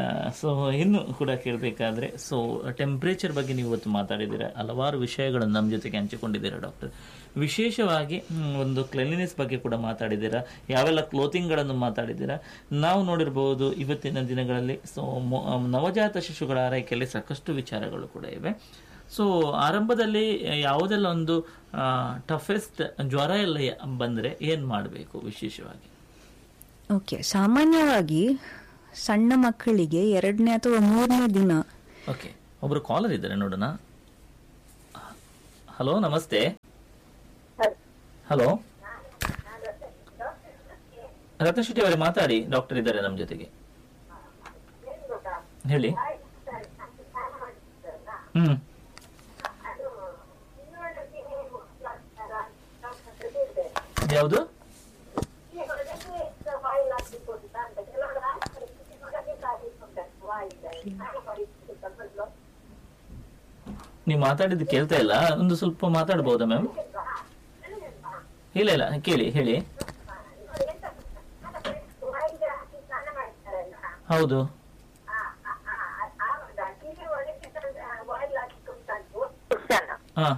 ಸೊ ಇನ್ನು ಕೂಡ ಕೇಳಬೇಕಾದ್ರೆ ಸೊ ಟೆಂಪ್ರೇಚರ್ ಬಗ್ಗೆ ನೀವು ಇವತ್ತು ಮಾತಾಡಿದ್ದೀರಾ ಹಲವಾರು ವಿಷಯಗಳನ್ನು ನಮ್ಮ ಜೊತೆಗೆ ಹಂಚಿಕೊಂಡಿದ್ದೀರಾ ಡಾಕ್ಟರ್ ವಿಶೇಷವಾಗಿ ಹ್ಮ್, ಒಂದು ಕ್ಲೆನ್ಲಿನೆಸ್ ಬಗ್ಗೆ ಕೂಡ ಮಾತಾಡಿದ್ದೀರಾ ಯಾವೆಲ್ಲ ಕ್ಲೋತಿಂಗ್ಗಳನ್ನು ಮಾತಾಡಿದ್ದೀರಾ ನಾವು ನೋಡಿರ್ಬೋದು ಇವತ್ತಿನ ದಿನಗಳಲ್ಲಿ ಸೊ ನವಜಾತ ಶಿಶುಗಳ ಆರೈಕೆಯಲ್ಲಿ ಸಾಕಷ್ಟು ವಿಚಾರಗಳು ಕೂಡ ಇವೆ ಸೊ ಆರಂಭದಲ್ಲಿ ಯಾವುದೆಲ್ಲ ಒಂದು ಟಫೆಸ್ಟ್ ಜ್ವರ ಎಲ್ಲ ಬಂದರೆ ಏನು ಮಾಡಬೇಕು ವಿಶೇಷವಾಗಿ ಓಕೆ ಸಾಮಾನ್ಯವಾಗಿ ಸಣ್ಣ ಮಕ್ಕಳಿಗೆ ಎರಡನೇ ಅಥವಾ ಮೂರನೇ ದಿನ ಓಕೆ ಒಬ್ರು ಕಾಲರ್ ಇದ್ದಾರೆ ನೋಡೋಣ ಹಲೋ ನಮಸ್ತೆ ಹಲೋ ರತ್ನ ಶೆಟ್ಟಿ ಅವರೇ ಮಾತಾಡಿ ಡಾಕ್ಟರ್ ಇದ್ದಾರೆ ನಮ್ಮ ಜೊತೆಗೆ ಹೇಳಿ ಹ್ಮ್ ಯಾವುದು ನೀವು ಮಾತಾಡಿದ್ದು ಕೇಳ್ತಾ ಇಲ್ಲ ಒಂದು ಸ್ವಲ್ಪ ಮಾತಾಡ್ಬೋದಾ ಮ್ಯಾಮ್ ಇಲ್ಲ ಇಲ್ಲ ಕೇಳಿ ಹೇಳಿ ಹೌದು ಹಾ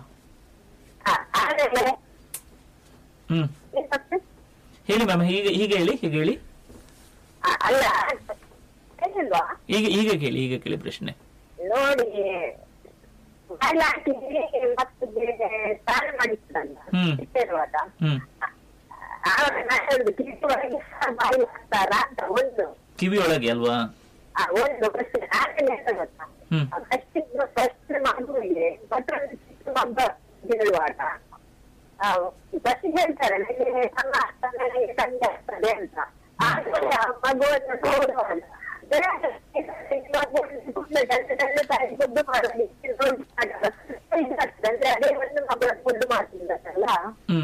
ಹ್ಮ್ ಹೇಳಿ ಮ್ಯಾಮ್ ಹೀಗೆ ಹೀಗೆ ಹೇಳಿ ಹೀಗೆ ಹೇಳಿ ಅಲ್ಲ ಏನಿಲ್ವಾ ಈಗ ಈಗ ಕೇಳಿ ಈಗ ಕೇಳಿ ಪ್ರಶ್ನೆ ನೋಡಿ ಬಾಯ್ಲ್ ಹಾಕಿ ಮತ್ತೆ ಬೇರೆ ಸ್ನಾನ ಮಾಡಿಸ್ತಲ್ಲ ಹ್ಮ್. ಇಟ್ಟಿರುವಾಗ ಹ್ಮ್ ಆವಾಗ ನಾನು ಹೇಳುದು ಕಿಟ್ಟುವರೆಗೆ ಬಾಯಿಲ್ ಹಾಕ್ತಾರ ಅಂತ ಒಂದು ಕಿವಿ ಒಳಗೆ ಅಲ್ವಾ ಆ, ಒಂದು ಪ್ರಶ್ನೆ ಆಮೇಲೆ ಎಂತ ಗೊತ್ತಾ ಹ್ಮ್ ಫಸ್ಟ್ ಪ್ರಶ್ನೆ ಮಗುವಿಗೆ ಮತ್ತೊಂದು ಚಿಕ್ಕ ಮಗ ಹೇಳುವಾಗ ಫಸ್ಟ್ ಹೇಳ್ತಾರೆ ನನಗೆ ಸಣ್ಣ ಆಗ್ತದೆ ನನಗೆ ತಂದೆ ಆಗ್ತದೆ ಅಂತ ಆಮೇಲೆ ಆ ಮಗುವನ್ನು ನೋಡುವಾಗ ಫುಡ್ ಮಾಡೋದಿಕ್ಕೆ ಅಂದ್ರೆ ಅದೇ ಒಂದು ಮಗಳ ಫುಡ್ ಮಾಡ್ತಿದ್ದಲ್ಲ ಹ್ಮ್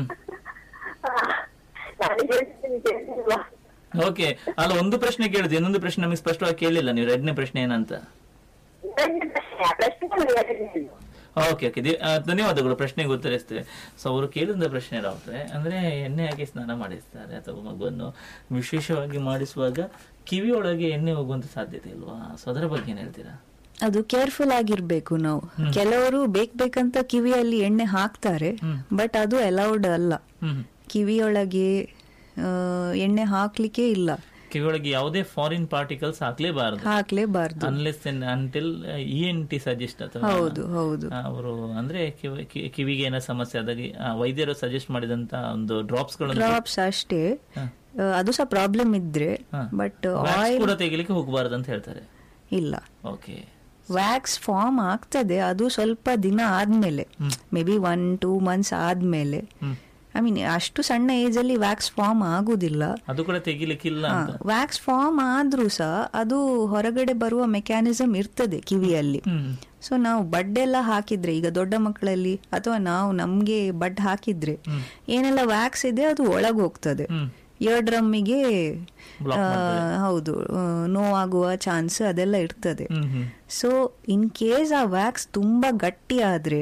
ನಾನು ಹೇಳ್ತೀನಿ ಕೇಳ್ತಿಲ್ವಾ ಓಕೆ ಅಲ್ಲ ಒಂದು ಪ್ರಶ್ನೆ ಕೇಳಿದೆ ಇನ್ನೊಂದು ಪ್ರಶ್ನೆ ನಮಗೆ ಸ್ಪಷ್ಟವಾಗಿ ಕೇಳಿಲ್ಲ ನೀವು ಎರಡನೇ ಪ್ರಶ್ನೆ ಏನಂತ ನನ್ನ ಪ್ರಶ್ನೆ ಆ ಪ್ರಶ್ನೆ ಎರಡನೇದು ಓಕೆ ಓಕೆ ಧನ್ಯವಾದಗಳು ಪ್ರಶ್ನೆಗೆ ಉತ್ತರಿಸ್ತೇವೆ ಸೊ ಅವರು ಕೇಳಿದ ಪ್ರಶ್ನೆ ಡಾಕ್ಟ್ರೆ ಅಂದ್ರೆ ಎಣ್ಣೆ ಹಾಕಿ ಸ್ನಾನ ಮಾಡಿಸ್ತಾರೆ ಅಥವಾ ಮಗುವನ್ನು ವಿಶೇಷವಾಗಿ ಮಾಡಿಸುವಾಗ ಕಿವಿಯೊಳಗೆ ಎಣ್ಣೆ ಹೋಗುವಂತ ಸಾಧ್ಯತೆ ಇಲ್ವಾ ಸೊ ಅದರ ಬಗ್ಗೆ ಏನ್ ಹೇಳ್ತೀರಾ ಅದು ಕೇರ್ಫುಲ್ ಆಗಿರ್ಬೇಕು ನಾವು ಕೆಲವರು ಬೇಕ್ ಬೇಕಂತ ಕಿವಿಯಲ್ಲಿ ಎಣ್ಣೆ ಹಾಕ್ತಾರೆ ಹ್ಮ್. ಬಟ್ ಅದು ಅಲೌಡ್ ಅಲ್ಲ ಹ್ಮ್ ಕಿವಿಯೊಳಗೆ ಆ, ಎಣ್ಣೆ ಹಾಕ್ಲಿಕ್ಕೆ ಇಲ್ಲ ಕಿವಿಯೊಳಗೆ ಯಾವುದೇ ಫಾರಿನ್ ಪಾರ್ಟಿಕಲ್ಸ್ ಹಾಕ್ಲೇಬಾರದು ಹಾಕ್ಲೇಬಾರ್ದು unless until E N T suggest ಅಥವಾ ಹೌದು ಹೌದು ಅವರು ಅಂದ್ರೆ ಕಿವಿ- ಕಿ- ಕಿವಿಗೆ ಏನೋ ಸಮಸ್ಯೆ ಆದಾಗ ಆ, ವೈದ್ಯರು ಸಜೆಸ್ಟ್ ಮಾಡಿದಂತ ಒಂದು ಡ್ರಾಪ್ಸ್ ಗಳನ್ನು ಡ್ರಾಪ್ಸ್ ಅಷ್ಟೇ ಆ, ಅದು ಸಹ ಪ್ರಾಬ್ಲಮ್ ಇದ್ರೆ ಬಟ್ wax ಆಯಿಲ್ ಕೂಡ ತೆಗಿಲಿಕ್ಕೆ ಹೋಗಬಾರದು ಅಂತ ಹೇಳ್ತಾರೆ ಇಲ್ಲ ಓಕೆ ವ್ಯಾಕ್ಸ್ ಫಾರ್ಮ್ ಆಗ್ತದೆ ಅದು ಸ್ವಲ್ಪ ದಿನ ಆದ್ಮೇಲೆ maybe one two months ಆದ್ಮೇಲೆ ಐ ಮೀನ್ ಅಷ್ಟು ಸಣ್ಣ ಏಜ್ ಅಲ್ಲಿ ವ್ಯಾಕ್ಸ್ ಫಾರ್ಮ್ ಆಗುದಿಲ್ಲ ಅದು ಕೂಡ ತೆಗಿಲಿಕ್ಕಿಲ್ಲ ಅಂತ ವ್ಯಾಕ್ಸ್ ಫಾರ್ಮ್ ಆದ್ರೂ ಸಹ ಅದು ಹೊರಗಡೆ ಬರುವ ಮೆಕ್ಯಾನಿಸಮ್ ಇರ್ತದೆ ಕಿವಿಯಲ್ಲಿ ಹ್ಮ್ ಸೊ ನಾವು ಬಡ್ ಎಲ್ಲ ಹಾಕಿದ್ರೆ ಈಗ ದೊಡ್ಡ ಮಕ್ಕಳಲ್ಲಿ ಅಥವಾ ನಾವು ನಮ್ಗೆ ಬಡ್ ಹಾಕಿದ್ರೆ ಏನೆಲ್ಲ ವ್ಯಾಕ್ಸ್ ಇದೆ ಅದು ಒಳಗೆ ಹೋಗ್ತದೆ ಹ್ಮ್ ಇಯರ್ ಡ್ರಮ್ಮಿಗೆ Block ಹೌದು ಆ, ನೋವಾಗುವ ಚಾನ್ಸ್ ಅದೆಲ್ಲ ಇರ್ತದೆ hmm hmm so in case ಆ ವ್ಯಾಕ್ಸ್ ತುಂಬಾ ಗಟ್ಟಿ ಆದ್ರೆ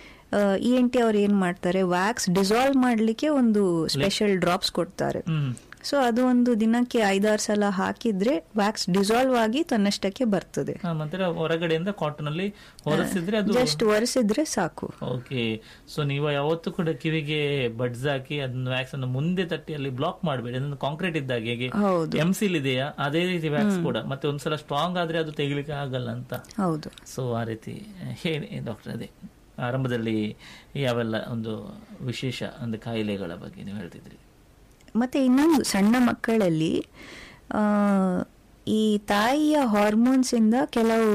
ಇ ಎನ್ ಟಿ ಅವ್ರು ಏನ್ ಮಾಡ್ತಾರೆ ವ್ಯಾಕ್ಸ್ ಡಿಸಾಲ್ವ್ ಮಾಡ್ಲಿಕ್ಕೆ ಒಂದು ಸ್ಪೆಷಲ್ ಡ್ರಾಪ್ಸ್ ಕೊಡ್ತಾರೆ ಹ್ಮ್ ಸೊ ಅದು ಒಂದು ದಿನಕ್ಕೆ ಐದಾರು ಸಲ ಹಾಕಿದ್ರೆ ವ್ಯಾಕ್ಸ್ ಡಿಸಾಲ್ವ್ ಆಗಿ ತನ್ನಷ್ಟಕ್ಕೆ ಬರ್ತದೆ ಹಾ, ಮತ್ತೆ ಹೊರಗಡೆಯಿಂದ ಕಾಟನ್ ಅಲ್ಲಿ ಹೊರಸಿದ್ರೆ ಅದು ಜಸ್ಟ್ ಒರೆಸಿದ್ರೆ ಸಾಕು ಓಕೆ ಸೊ ನೀವು ಯಾವತ್ತೂ ಕೂಡ ಕಿವಿಗೆ ಬಡ್ಸ್ ಹಾಕಿ ಅದನ್ನ ವ್ಯಾಕ್ಸ್ ಅನ್ನು ಮುಂದೆ ತಟ್ಟಿ ಅಲ್ಲಿ ಬ್ಲಾಕ್ ಮಾಡಬೇಡಿ ಅದನ್ನು ಕಾಂಕ್ರೀಟ್ ಇದ್ದಾಗ ಹೇಗೆ ಹೌದು ಎಂಸಿಲ್ ಇದೆಯಾ ಅದೇ ರೀತಿ ವ್ಯಾಕ್ಸ್ ಕೂಡ ಮತ್ತೆ ಒಂದ್ಸಲ ಸ್ಟ್ರಾಂಗ್ ಆದ್ರೆ ಅದು ತೆಗಿಲಿಕ್ಕೆ ಆಗಲ್ಲ ಅಂತ ಹೌದು ಸೊ ಆ ರೀತಿ ಹೇಳಿ ಡಾಕ್ಟರ್ ಅದೇ ಆರಂಭದಲ್ಲಿ ಯಾವೆಲ್ಲ ಒಂದು ವಿಶೇಷ ಒಂದು ಕಾಯಿಲೆಗಳ ಬಗ್ಗೆ ನೀವು ಹೇಳ್ತಿದ್ರಿ ಮತ್ತೆ ಇನ್ನೊಂದು ಸಣ್ಣ ಮಕ್ಕಳಲ್ಲಿ ಆ, ಈ ತಾಯಿಯ ಹಾರ್ಮೋನ್ಸ್ ಇಂದ ಕೆಲವು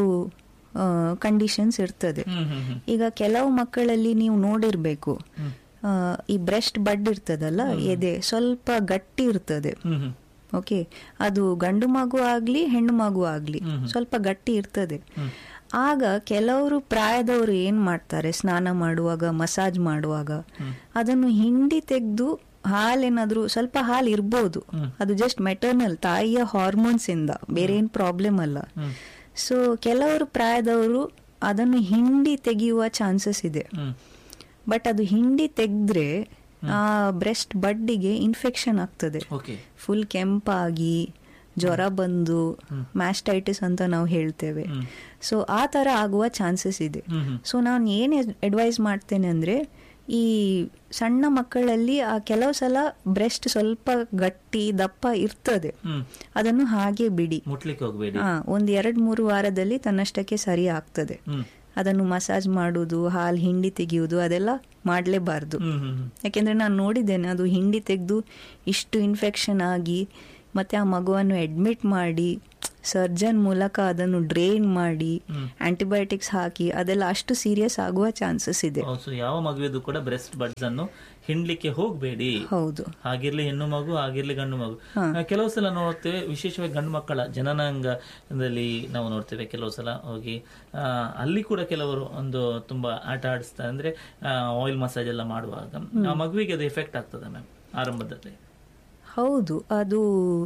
ಕಂಡೀಷನ್ಸ್ ಇರ್ತದೆ ಹ್ಮ್ ಹ್ಮ್ ಹ್ಮ್ ಈಗ ಕೆಲವು ಮಕ್ಕಳಲ್ಲಿ ನೀವು ನೋಡಿರ್ಬೇಕು ಆ, ಈ ಬ್ರೆಸ್ಟ್ ಬಡ್ ಇರ್ತದಲ್ಲ ಎದೆ ಸ್ವಲ್ಪ ಗಟ್ಟಿ ಇರ್ತದೆ ಹ್ಮ್ ಹ್ಮ್ ಓಕೆ ಅದು ಗಂಡು ಮಗು ಆಗ್ಲಿ ಹೆಣ್ಣು ಮಗು ಆಗ್ಲಿ ಸ್ವಲ್ಪ ಗಟ್ಟಿ ಇರ್ತದೆ ಆಗ ಕೆಲವರು ಪ್ರಾಯದವರು ಏನ್ ಮಾಡ್ತಾರೆ ಸ್ನಾನ ಮಾಡುವಾಗ ಮಸಾಜ್ ಮಾಡುವಾಗ ಅದನ್ನು ಹಿಂಡಿ ತೆಗೆದು ಹಾಲೇನಾದ್ರೂ ಸ್ವಲ್ಪ ಹಾಲು ಇರ್ಬೋದು ಅದು ಜಸ್ಟ್ ಮೆಟರ್ನಲ್ ತಾಯಿಯ ಹಾರ್ಮೋನ್ಸ್ ಇಂದ ಬೇರೆ ಏನ್ ಪ್ರಾಬ್ಲಮ್ ಅಲ್ಲ ಸೊ ಕೆಲವರು ಪ್ರಾಯದವರು ಅದನ್ನು ಹಿಂಡಿ ತೆಗೆಯುವ ಚಾನ್ಸಸ್ ಇದೆ ಹ್ಮ್ ಬಟ್ ಅದು ಹಿಂಡಿ ತೆಗೆದ್ರೆ ಆ ಬ್ರೆಸ್ಟ್ ಬಡ್ಡಿಗೆ ಇನ್ಫೆಕ್ಷನ್ ಆಗ್ತದೆ ಓಕೆ ಫುಲ್ ಕೆಂಪಾಗಿ ಜ್ವರ ಬಂದು ಮ್ಯಾಸ್ಟೈಟಿಸ್ ಅಂತ ನಾವು ಹೇಳ್ತೇವೆ ಸೊ ಆ ತರ ಆಗುವ ಚಾನ್ಸಸ್ ಇದೆ ಹ್ಮ್ ಹ್ಮ್ ಸೊ ನಾನು ಏನು ಅಡ್ವೈಸ್ ಮಾಡ್ತೇನೆ ಅಂದ್ರೆ ಈ ಸಣ್ಣ ಮಕ್ಕಳಲ್ಲಿ ಆ ಕೆಲವು ಸಲ ಬ್ರೆಸ್ಟ್ ಸ್ವಲ್ಪ ಗಟ್ಟಿ ದಪ್ಪ ಇರ್ತದೆ ಹ್ಮ್ ಅದನ್ನು ಹಾಗೆ ಬಿಡಿ ಮುಟ್ಲಿಕ್ಕೆ ಹೋಗ್ಬೇಡಿ ಹಾ ಒಂದ್ ಎರಡ್ ಮೂರು ವಾರದಲ್ಲಿ ತನ್ನಷ್ಟಕ್ಕೆ ಸರಿ ಆಗ್ತದೆ ಹ್ಮ್ ಅದನ್ನು ಮಸಾಜ್ ಮಾಡುವುದು ಹಾಲು ಹಿಂಡಿ ತೆಗೆಯುವುದು ಅದೆಲ್ಲ ಮಾಡಲೇಬಾರ್ದು ಹ್ಮ್ ಹ್ಮ್ ಹ್ಮ್ ಯಾಕೆಂದ್ರೆ ನಾನು ನೋಡಿದ್ದೇನೆ ಅದು ಹಿಂಡಿ ತೆಗೆದು ಇಷ್ಟು ಇನ್ಫೆಕ್ಷನ್ ಆಗಿ ಮತ್ತೆ ಆ ಮಗುವನ್ನು ಅಡ್ಮಿಟ್ ಮಾಡಿ ಸರ್ಜನ್ ಮೂಲಕ ಅದನ್ನು ಡ್ರೈನ್ ಮಾಡಿ ಆಂಟಿಬಯೋಟಿಕ್ಸ್ ಹಾಕಿ ಅದೆಲ್ಲ ಅಷ್ಟು ಸೀರಿಯಸ್ ಆಗುವ ಚಾನ್ಸಸ್ ಇದೆ ಸೊ ಯಾವ ಮಗುವಿದು ಕೂಡ ಬ್ರೆಸ್ಟ್ ಬಡ್ಸ್ ಅನ್ನು ಹಿಂಡ್ಲಿಕ್ಕೆ ಹೋಗ್ಬೇಡಿ ಹೌದು ಹಾಗಿರ್ಲಿ ಹೆಣ್ಣು ಮಗು ಹಾಗಿರ್ಲಿ ಗಂಡು ಮಗು ಆ, ಕೆಲವು ಸಲ ನೋಡ್ತೇವೆ ವಿಶೇಷವಾಗಿ ಗಂಡು ಮಕ್ಕಳ ಜನನಾಂಗದಲ್ಲಿ ನಾವು ನೋಡ್ತೇವೆ ಕೆಲವು ಸಲ ಹೋಗಿ ಆ, ಅಲ್ಲಿ ಕೂಡ ಕೆಲವರು ಒಂದು ತುಂಬಾ ಆಟ ಆಡಿಸ್ತಾರೆ ಅಂದ್ರೆ ಆಯಿಲ್ ಮಸಾಜ್ ಎಲ್ಲ ಮಾಡುವಾಗ ಆ ಮಗುವಿಗೆ ಅದು ಎಫೆಕ್ಟ್ ಆಗ್ತದೆ ಮ್ಯಾಮ್ ಆರಂಭದಲ್ಲಿ ಹೌದು ಅದು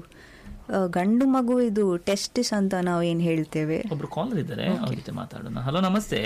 ಆ, ಗಂಡು ಮಗು ಇದು ಟೆಸ್ಟಿಸ್ ಅಂತ ನಾವು ಏನ್ ಹೇಳ್ತೇವೆ ಒಬ್ರು ಕಾಲರ್ ಇದ್ದಾರೆ ಅವ್ರ ಜೊತೆ ಮಾತಾಡೋಣ ಹಲೋ ನಮಸ್ತೆ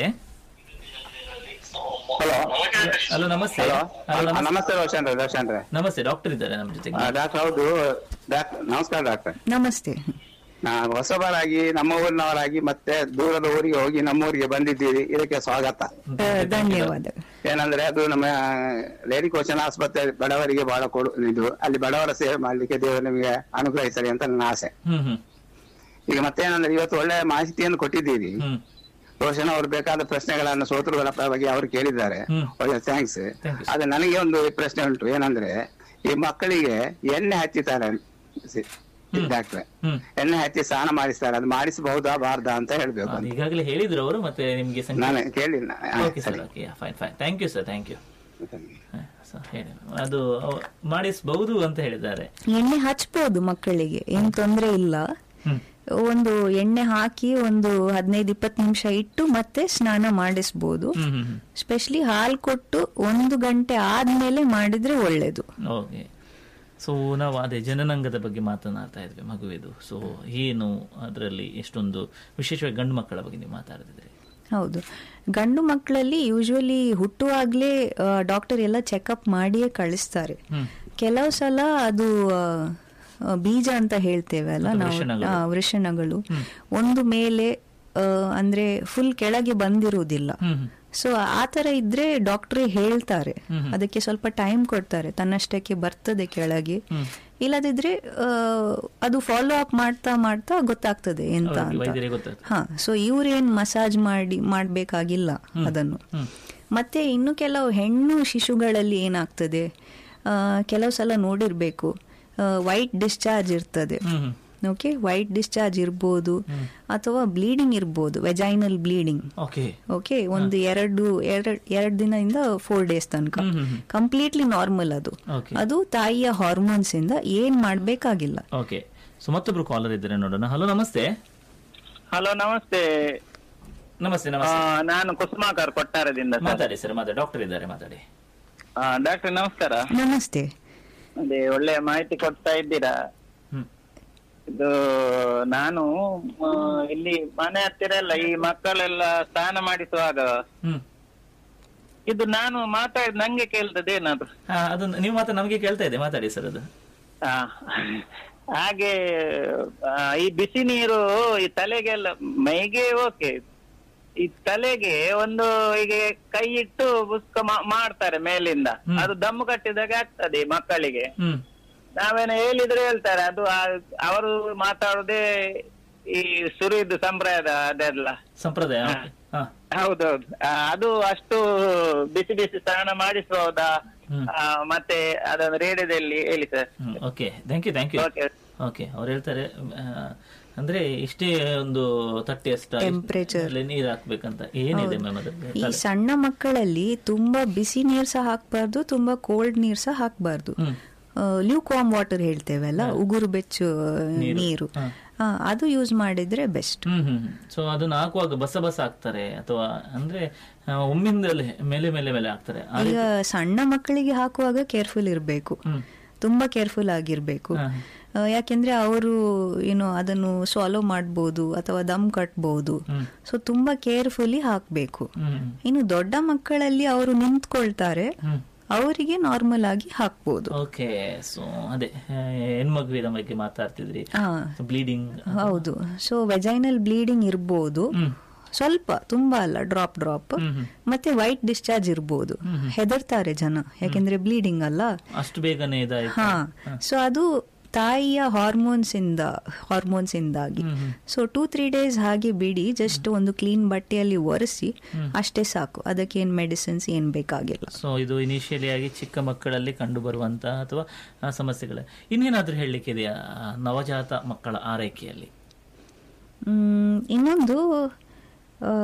ಹಲೋ ಹಲೋ ನಮಸ್ತೆ ಹಲೋ ಹಲೋ ನಮಸ್ತೆ ನಮಸ್ತೆ ರೋಷನ್ ರೇ ರೋಷನ್ ರೇ ನಮಸ್ತೆ ಡಾಕ್ಟರ್ ಇದ್ದಾರೆ ನಮ್ಮ ಜೊತೆಗೆ ಡಾಕ್ಟರ್ ಹೌದು ಡಾಕ್ಟರ್ ನಮಸ್ಕಾರ ಡಾಕ್ಟರ್ ನಮಸ್ತೆ ನಾನು ಹೊಸಬರಾಗಿ ನಮ್ಮ ಊರಿನವರಾಗಿ ಮತ್ತೆ ದೂರದ ಊರಿಗೆ ಹೋಗಿ ನಮ್ಮ ಊರಿಗೆ ಬಂದಿದ್ದೀರಿ ಇದಕ್ಕೆ ಸ್ವಾಗತ ಆ, ಧನ್ಯವಾದ ಏನಂದ್ರೆ ಅದು ನಮ್ಮ ಲೇಡಿ ಕೋಚನ್ ಆಸ್ಪತ್ರೆ ಬಡವರಿಗೆ ಬಹಳ ಕೊಡು ಇದು ಅಲ್ಲಿ ಬಡವರ ಸೇವೆ ಮಾಡ್ಲಿಕ್ಕೆ ದೇವರು ನಿಮಗೆ ಅನುಗ್ರಹಿಸಲಿ ಅಂತ ನನ್ನ ಆಸೆ ಹ್ಮ್ ಹ್ಮ್ ಈಗ ಮತ್ತೇನಂದ್ರೆ ಇವತ್ತು ಒಳ್ಳೆ ಮಾಹಿತಿಯನ್ನು ಕೊಟ್ಟಿದ್ದೀರಿ ಹ್ಮ್ ರೋಷನ್ ಅವರು ಬೇಕಾದ ಪ್ರಶ್ನೆಗಳನ್ನು ಸೋತರುಗಳ ಬಗ್ಗೆ ಅವರು ಕೇಳಿದ್ದಾರೆ ಹ್ಮ್. ಒಳ್ಳೆ ಥ್ಯಾಂಕ್ಸ್ Thank you, sir. ಆದ್ರೆ ನನಗೆ ಒಂದು ಪ್ರಶ್ನೆ ಉಂಟು ಏನಂದ್ರೆ ಈ ಮಕ್ಕಳಿಗೆ ಎಣ್ಣೆ ಹಚ್ಚಿತಾರೆ ಡಾಕ್ಟ್ರೆ ಹ್ಮ್ ಎಣ್ಣೆ ಹಚ್ಚಿ ಸ್ನಾನ ಮಾಡಿಸ್ತಾರೆ ಅದು ಮಾಡಿಸಬಹುದಾ ಬಾರ್ದಾ ಅಂತ ಹೇಳ್ಬೇಕು ಅದು ಈಗಾಗಲೇ ಹೇಳಿದ್ರು ಅವರು ಮತ್ತೆ ನಿಮ್ಗೆ ನಾನು ಕೇಳಿಲ್ಲ ಆ, ಓಕೆ ಸರ್ ಸರಿ okay fine fine thank you sir thank you ಹೇಳಿ ಅದು ಅವ್- ಮಾಡಿಸಬಹುದು ಅಂತ ಹೇಳಿದ್ದಾರೆ ಎಣ್ಣೆ ಹಚ್ಬೋದು ಮಕ್ಕಳಿಗೆ ಏನ್ ತೊಂದ್ರೆ ಇಲ್ಲ ಹ್ಮ್ ಒಂದು ಎಣ್ಣೆ ಹಾಕಿ ಒಂದು ಹದಿನೈದು ಇಪ್ಪತ್ತು ನಿಮಿಷ ಇಟ್ಟು ಮತ್ತೆ ಸ್ನಾನ ಮಾಡಿಸ್ಬೋದು ಹ್ಮ್ ಹ್ಮ್ ಹ್ಮ್ ಸ್ಪೆಷಲಿ ಹಾಲು ಕೊಟ್ಟು ಒಂದು ಗಂಟೆ ಆದ್ಮೇಲೆ ಮಾಡಿದ್ರೆ ಒಳ್ಳೇದು ಓಕೆ ಸೊ ನಾವು ಅದೇ ಜನನಾಂಗದ ಬಗ್ಗೆ ಮಾತನಾಡ್ತಾ ಇದ್ವಿ ಮಗುವಿದು ಸೊ ಏನು ಅದರಲ್ಲಿ ಎಷ್ಟೊಂದು ವಿಶೇಷವಾಗಿ ಗಂಡು ಮಕ್ಕಳ ಬಗ್ಗೆ ನೀವು ಮಾತಾಡ್ತಿದ್ರಿ ಹೌದು ಗಂಡು ಮಕ್ಕಳಲ್ಲಿ ಯೂಶುವಲಿ ಹುಟ್ಟುವಾಗ್ಲೇ ಡಾಕ್ಟರ್ ಎಲ್ಲ ಚೆಕಪ್ ಮಾಡಿಯೇ ಕಳಿಸ್ತಾರೆ ಹ್ಮ್ ಕೆಲವು ಸಲ ಅದು ಆ, ಆ, ಬೀಜ ಅಂತ ಹೇಳ್ತೇವೆ ಅಲ್ಲ ನಾವು ವೃಷಣಗಳು. ಆ, ವೃಷಣಗಳು ಒಂದು ಮೇಲೆ ಆ, ಅಂದ್ರೆ ಫುಲ್ ಕೆಳಗೆ ಬಂದಿರುವುದಿಲ್ಲ ಹ್ಮ್ ಹ್ಮ್. ಸೊ ಆ ತರ ಇದ್ರೆ ಡಾಕ್ಟ್ರೇ ಹೇಳ್ತಾರೆ ಅದಕ್ಕೆ ಸ್ವಲ್ಪ ಟೈಮ್ ಕೊಡ್ತಾರೆ ತನ್ನಷ್ಟಕ್ಕೆ ಬರ್ತದೆ ಕೆಳಗೆ ಇಲ್ಲದಿದ್ರೆ ಆ, ಅದು ಫಾಲೋ ಅಪ್ ಮಾಡ್ತಾ ಮಾಡ್ತಾ ಗೊತ್ತಾಗ್ತದೆ ಎಂತ ಅವ್ರಿಗೆ ಅಂತ ವೈದ್ಯರಿಗೆ ಗೊತ್ತಾಗ್ತದೆ. ಹಾ ಸೊ ಇವ್ರೇನ್ ಮಸಾಜ್ ಮಾಡಿ ಮಾಡ್ಬೇಕಾಗಿಲ್ಲ ಅದನ್ನು ಮತ್ತೆ ಇನ್ನು ಕೆಲವು ಹೆಣ್ಣು ಶಿಶುಗಳಲ್ಲಿ ಏನಾಗ್ತದೆ ಆ, ಕೆಲವು ಸಲ ನೋಡಿರ್ಬೇಕು ವೈಟ್ ಡಿಸ್ಚಾರ್ಜ್ ಇರ್ತದೆ hmm hmm. Okay white discharge ಇರ್ಬೋದು ಅಥವಾ ಬ್ಲೀಡಿಂಗ್ ಇರ್ಬೋದು ವೆಜೈನಲ್ ಬ್ಲೀಡಿಂಗ್ ಓಕೆ ಓಕೆ ಒಂದು ಎರಡು ಎರಡ್ ಎರಡು ದಿನದಿಂದ ಫೋರ್ ಡೇಸ್ ತನಕ hmm, hmm, hmm. Completely normal ಅದು Okay. ಅದು ತಾಯಿಯ ಹಾರ್ಮೋನ್ಸ್ ಇಂದ ಏನ್ ಮಾಡ್ಬೇಕಾಗಿಲ್ಲ ಓಕೆ ಸೊ ಮತ್ತೊಬ್ರು ಕಾಲರ್ ಇದ್ದಾರೆ ನೋಡೋಣ ಹಲೋ ನಮಸ್ತೆ ಹಲೋ ನಮಸ್ತೆ ನಮಸ್ತೆ ಆ, ನಮಸ್ತೆ ನಾನು ಕುಸುಮಾಕರ್ ಕೊಟ್ಟಾರದಿಂದ ಸರ್. ಮಾತಾಡಿ ಸರ್ ಮಾತಾಡಿ ಡಾಕ್ಟರ್ ಇದ್ದಾರೆ ಮಾತಾಡಿ ಆ, ಡಾಕ್ಟರ್ ನಮಸ್ಕಾರ ನಮಸ್ತೆ ಅದೇ ಒಳ್ಳೆ ಮಾಹಿತಿ ಕೊಡ್ತಾ ಇದ್ದೀರಾ ಹ್ಮ್ ಇದು ನಾನು ಆ, ಇಲ್ಲಿ ಮನೆ ಹತ್ತಿರ ಎಲ್ಲ ಈ ಮಕ್ಕಳೆಲ್ಲ ಸ್ನಾನ ಮಾಡಿಸುವಾಗ ಹ್ಮ್ ಇದು ನಾನು ಮಾತಾಡಿ ನಂಗೆ ಕೇಳ್ತದೆ ಏನಾದ್ರು ಹಾ ಅದು ನೀವು ಮಾತ್ರ ನಮಗೆ ಕೇಳ್ತಾ ಇದೆ ಮಾತಾಡಿ ಸರ್ ಅದು ಆ, ಹಾಗೆ ಆ, ಈ ಬಿಸಿ ನೀರು ಈ ತಲೆಗೆಲ್ಲ ಮೈಗೆ ಓಕೆ ಈ ತಲೆಗೆ ಒಂದು ಹೀಗೆ ಕೈ ಇಟ್ಟು ಬುಸ್ಕ ಮಾ- ಮಾಡ್ತಾರೆ ಮೇಲಿಂದ ಅದು ದಮ್ಮು ಕಟ್ಟಿದಾಗ ಆಗ್ತದೆ ಈ ಮಕ್ಕಳಿಗೆ ಹ್ಮ್ ನಾವೇನು ಹೇಳಿದ್ರೆ ಹೇಳ್ತಾರೆ ಅದು ಆ- ಅವರು ಮಾತಾಡುದೇ ಈ ಸುರಿದು ಸಂಪ್ರದಾಯ ಅದೆಲ್ಲ ಸಂಪ್ರದಾಯ okay. ಹಾ ಹೌದೌದು ಆ, ಅದು ಅಷ್ಟು ಬಿಸಿ ಬಿಸಿ ಸ್ನಾನ ಮಾಡಿಸಬಹುದಾ ಆ, ಮತ್ತೆ ಅದನ್ನು ರೇಡಿಯೋದಲ್ಲಿ ಹೇಳಿ sir hmm okay thank you thank you okay okay ಅವ್ರು ಹೇಳ್ತಾರೆ ಆ, ಅಂದ್ರೆ ಇಷ್ಟೇ ಒಂದು ತಟ್ಟೆಯಷ್ಟ Temperature. ನೀರ್ ಹಾಕ್ಬೇಕಂತ ಏನಿದೆ ಮ್ಯಾಮ್ ಅದ್ರಲ್ಲಿ ಈ ಸಣ್ಣ ಮಕ್ಕಳಲ್ಲಿ ತುಂಬಾ ಬಿಸಿ ನೀರ್ ಸಹ ಹಾಕ್ಬಾರ್ದು ತುಂಬಾ ಕೋಲ್ಡ್ ನೀರ್ ಸಹ ಹಾಕ್ಬಾರ್ದು ಹ್ಮ್. ಲ್ಯೂಕ್ ವಾಮ್ ವಾಟರ್ ಹೇಳ್ತೇವಲ್ಲ ಉಗುರು ಬೆಚ್ಚು ನೀರು ಆ, ಅದು ಯೂಸ್ ಮಾಡಿದ್ರೆ ಬೆಸ್ಟ್ ಹ್ಮ್ ಹ್ಮ್ ಸೊ ಅದನ್ನ ಹಾಕುವಾಗ ಬಸ ಬಸ ಹಾಕ್ತಾರೆ ಅಥವಾ ಅಂದ್ರೆ ಆ, ಒಮ್ಮಿಂದಲೇ ಮೇಲೆ ಮೇಲೆ ಮೇಲೆ ಹಾಕ್ತಾರೆ ಆ ಈಗ ಸಣ್ಣ ಮಕ್ಕಳಿಗೆ ಹಾಕುವಾಗ ಕೇರ್ಫುಲ್ ಇರಬೇಕು ತುಂಬಾ ಕೇರ್ಫುಲ್ ಆಗಿರ್ಬೇಕು ಹಾ. ಆ, ಯಾಕೆಂದ್ರೆ ಅವರು ಏನು ಅದನ್ನು ಸಾಲೋ ಮಾಡ್ಬೋದು ಅಥವಾ ದಮ್ ಕಟ್ಬಹುದು ಸೊ ತುಂಬಾ ಕೇರ್ಫುಲ್ಲಿ ಹಾಕ್ಬೇಕು ಹ್ಮ್ ಇನ್ನು ದೊಡ್ಡ ಮಕ್ಕಳಲ್ಲಿ ಅವರು ನಿಂತ್ಕೊಳ್ತಾರೆ ಅವರಿಗೆ ನಾರ್ಮಲ್ ಆಗಿ ಹಾಕ್ಬೋದು ಓಕೆ ಸೊ ಅದೇ ಆ, ಹೆಣ್ಮಗುವಿನ ಬಗ್ಗೆ ಮಾತಾಡ್ತಿದ್ರಿ ಹಾ ಬ್ಲೀಡಿಂಗ್ ಹೌದು ಸೊ ವೆಜೈನಲ್ ಬ್ಲೀಡಿಂಗ್ ಇರ್ಬೋದು ಸ್ವಲ್ಪ ತುಂಬಾ ಅಲ್ಲ ಡ್ರಾಪ್ ಡ್ರಾಪ್ ಮತ್ತೆ ವೈಟ್ ಡಿಸ್ಚಾರ್ಜ್ ಇರ್ಬೋದು ಹೆದರ್ತಾರೆ ಜನ ಯಾಕೆಂದ್ರೆ ಬ್ಲೀಡಿಂಗ್ ಅಲ್ಲ ಅಷ್ಟು ಬೇಗನೆ ಇದಾಯ್ತು ಹಾ ಸೊ ಅದು ತಾಯಿಯ ಹಾರ್ಮೋನ್ಸ್ ಇಂದ ಹಾರ್ಮೋನ್ಸ್ ಇಂದಾಗಿ ಸೊ ಟೂ ತ್ರೀ ಡೇಸ್ ಹಾಗೆ ಬಿಡಿ ಜಸ್ಟ್ ಒಂದು ಕ್ಲೀನ್ ಬಟ್ಟೆಯಲ್ಲಿ ಒರೆಸಿ ಅಷ್ಟೇ ಸಾಕು ಅದಕ್ಕೆ ಏನ್ ಮೆಡಿಸಿನ್ಸ್ ಏನ್ ಬೇಕಾಗಿಲ್ಲ ಸೊ ಇದು ಇನಿಷಿಯಲಿ ಆಗಿ ಚಿಕ್ಕ ಮಕ್ಕಳಲ್ಲಿ ಕಂಡು ಬರುವಂತಹ ಅಥವಾ ಆ, ಸಮಸ್ಯೆಗಳು ಇನ್ನೇನಾದ್ರೂ ಹೇಳಲಿಕ್ಕೆ ಇದೆಯಾ ಆ, ನವಜಾತ ಮಕ್ಕಳ ಆರೈಕೆಯಲ್ಲಿ ಮ್, ಇನ್ನೊಂದು ಆ,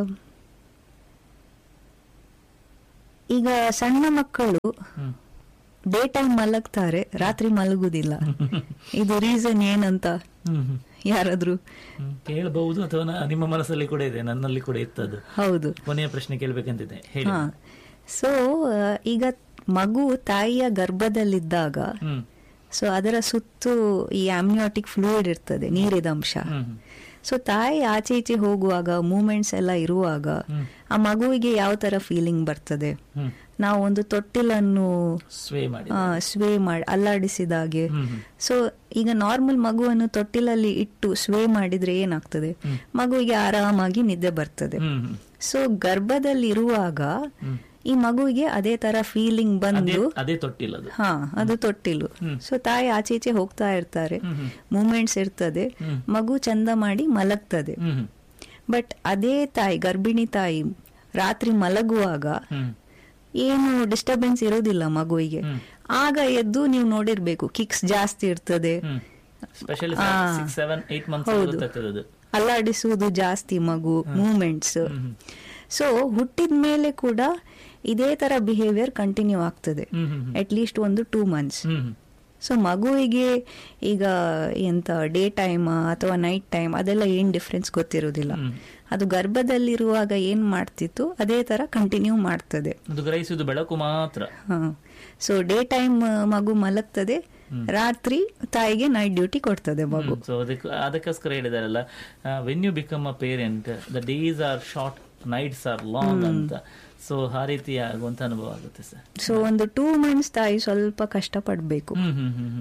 ಈಗ ಸಣ್ಣ ಮಕ್ಕಳು ಹ್ಮ್. ಡೇ ಟೈಮ್ ಮಲಗ್ತಾರೆ ರಾತ್ರಿ ಮಲಗುದಿಲ್ಲ ಇದು ರೀಸನ್ ಏನಂತ ಹ್ಮ್ ಹ್ಮ್. ಯಾರಾದ್ರೂ ಹ್ಮ್. ಕೇಳಬಹುದು ಅಥವಾ ನಾ- ನಿಮ್ಮ ಮನಸ್ಸಲ್ಲಿ ಕೂಡ ಇದೆ ನನ್ನಲ್ಲಿ ಕೂಡ ಇತ್ತದು ಹೌದು ಕೊನೆಯ ಪ್ರಶ್ನೆ ಕೇಳ್ಬೇಕಂತಿದೆ ಹೇಳಿ ಹಾ ಸೊ ಈಗ ಮಗು ತಾಯಿಯ ಗರ್ಭದಲ್ಲಿದ್ದಾಗ ಹ್ಮ್ ಸೊ ಅದರ ಸುತ್ತು ಈ ಆಮ್ನಿಯಾಟಿಕ್ ಫ್ಲೂಯಿಡ್ ಇರ್ತದೆ ನೀರಿದ ಅಂಶ ಹ್ಮ್ ಹ್ಮ್. ಸೊ ತಾಯಿ ಆಚೆ ಈಚೆ ಹೋಗುವಾಗ ಮೂಮೆಂಟ್ಸ್ ಎಲ್ಲ ಇರುವಾಗ ಆ ಮಗುವಿಗೆ ಯಾವ ತರ ಫೀಲಿಂಗ್ ಬರ್ತದೆ ಹ್ಮ್. ನಾವು ಒಂದು ತೊಟ್ಟಿಲನ್ನು ಸ್ವೇ ಮಾಡಿ ಸ್ವೇ ಮಾಡಿ ಅಲ್ಲಾಡಿಸಿದಾಗೆ ಸೊ ಈಗ ನಾರ್ಮಲ್ ಮಗುವನ್ನು ತೊಟ್ಟಿಲಲ್ಲಿ ಇಟ್ಟು ಸ್ವೇ ಮಾಡಿದ್ರೆ ಏನಾಗ್ತದೆ ಮಗುವಿಗೆ ಆರಾಮಾಗಿ ನಿದ್ದೆ ಬರ್ತದೆ ಹ್ಮ್ ಹ್ಮ್. ಸೊ ಗರ್ಭದಲ್ಲಿ ಇರುವಾಗ ಈ ಮಗುವಿಗೆ ಅದೇ ತರ ಫೀಲಿಂಗ್ ಅದೇ ಬಂದು ಅದೇ ತೊಟ್ಟಿಲ್ಲದು ಹಾ ಅದು ತೊಟ್ಟಿಲು ಸೊ ತಾಯಿ ಆಚೆ ಈಚೆ ಹೋಗ್ತಾ ಇರ್ತಾರೆ ಮೂಮೆಂಟ್ಸ್ ಇರ್ತದೆ ಮಗು ಚಂದ ಮಾಡಿ ಮಲಗ್ತದೆ ಹ್ಮ್ ಹ್ಮ್. ಬಟ್ ಅದೇ ತಾಯಿ ಗರ್ಭಿಣಿ ತಾಯಿ ರಾತ್ರಿ ಮಲಗುವಾಗ ಹ್ಮ್ ಏನು ಡಿಸ್ಟರ್ಬೆನ್ಸ್ ಇರೋದಿಲ್ಲ ಮಗುವಿಗೆ ಆಗ ಎದ್ದು ನೀವು ನೋಡಿರ್ಬೇಕು ಕಿಕ್ಸ್ ಜಾಸ್ತಿ ಇರ್ತದೆ ಹ್ಮ್ ಸ್ಪೆಷಲಿ ಆ, ಸಿಕ್ಸ್ ಸೆವೆನ್ ಏಟ್ ಮಂತ್ಸ್ ಹೌದು. ಗೊತ್ತಾಗ್ತದೆ ಅದು ಅಲ್ಲಾಡಿಸುವುದು ಜಾಸ್ತಿ ಮಗು ಮೂಮೆಂಟ್ಸ್ ಸೊ ಹುಟ್ಟಿದ ಮೇಲೆ ಕೂಡ ಇದೇ ತರ ಬಿಹೇವಿಯರ್ ಕಂಟಿನ್ಯೂ ಆಗ್ತದೆ hmm hmm hmm. At least ಒಂದು two months hmm hmm. So ಮಗುವಿಗೆ ಈಗ ಎಂತ ಡೇ ಟೈಮ್ ಅಥವಾ ನೈಟ್ ಟೈಮ್ ಅದೆಲ್ಲ ಏನ್ ಡಿಫ್ರೆನ್ಸ್ ಗೊತ್ತಿರೋದಿಲ್ಲ ಅದು ಗರ್ಭದಲ್ಲಿರುವಾಗ ಏನ್ ಮಾಡ್ತಿತ್ತು ಅದೇ ತರ ಕಂಟಿನ್ಯೂ ಮಾಡ್ತದೆ ಅದು ಗ್ರಹಿಸುವುದು ಬೆಳಕು ಮಾತ್ರ ಸೊ ಡೇ ಟೈಮ್ ಮಗು ಮಲಗ್ತದೆ ರಾತ್ರಿ ತಾಯಿಗೆ ನೈಟ್ ಡ್ಯೂಟಿ ಕೊಡ್ತದೆ ಮಗು ಸೊ ಅದಕ್ಕೆ ಅದಕ್ಕೋಸ್ಕರ ಹೇಳಿದಾರಲ್ಲ when you become a parent the days are short nights are long ಅಂತ ಸೊ ಆ ರೀತಿ ಆಗುವಂತ ಅನುಭವ ಆಗುತ್ತೆ ಸರ್ ಸೊ ಒಂದು ಟೂ ಮಂತ್ಸ್ ತಾಯಿ ಸ್ವಲ್ಪ ಕಷ್ಟ ಪಡ್ಬೇಕು ಹ್ಮ್ ಹ್ಮ್ ಹ್ಮ್ ಹ್ಮ್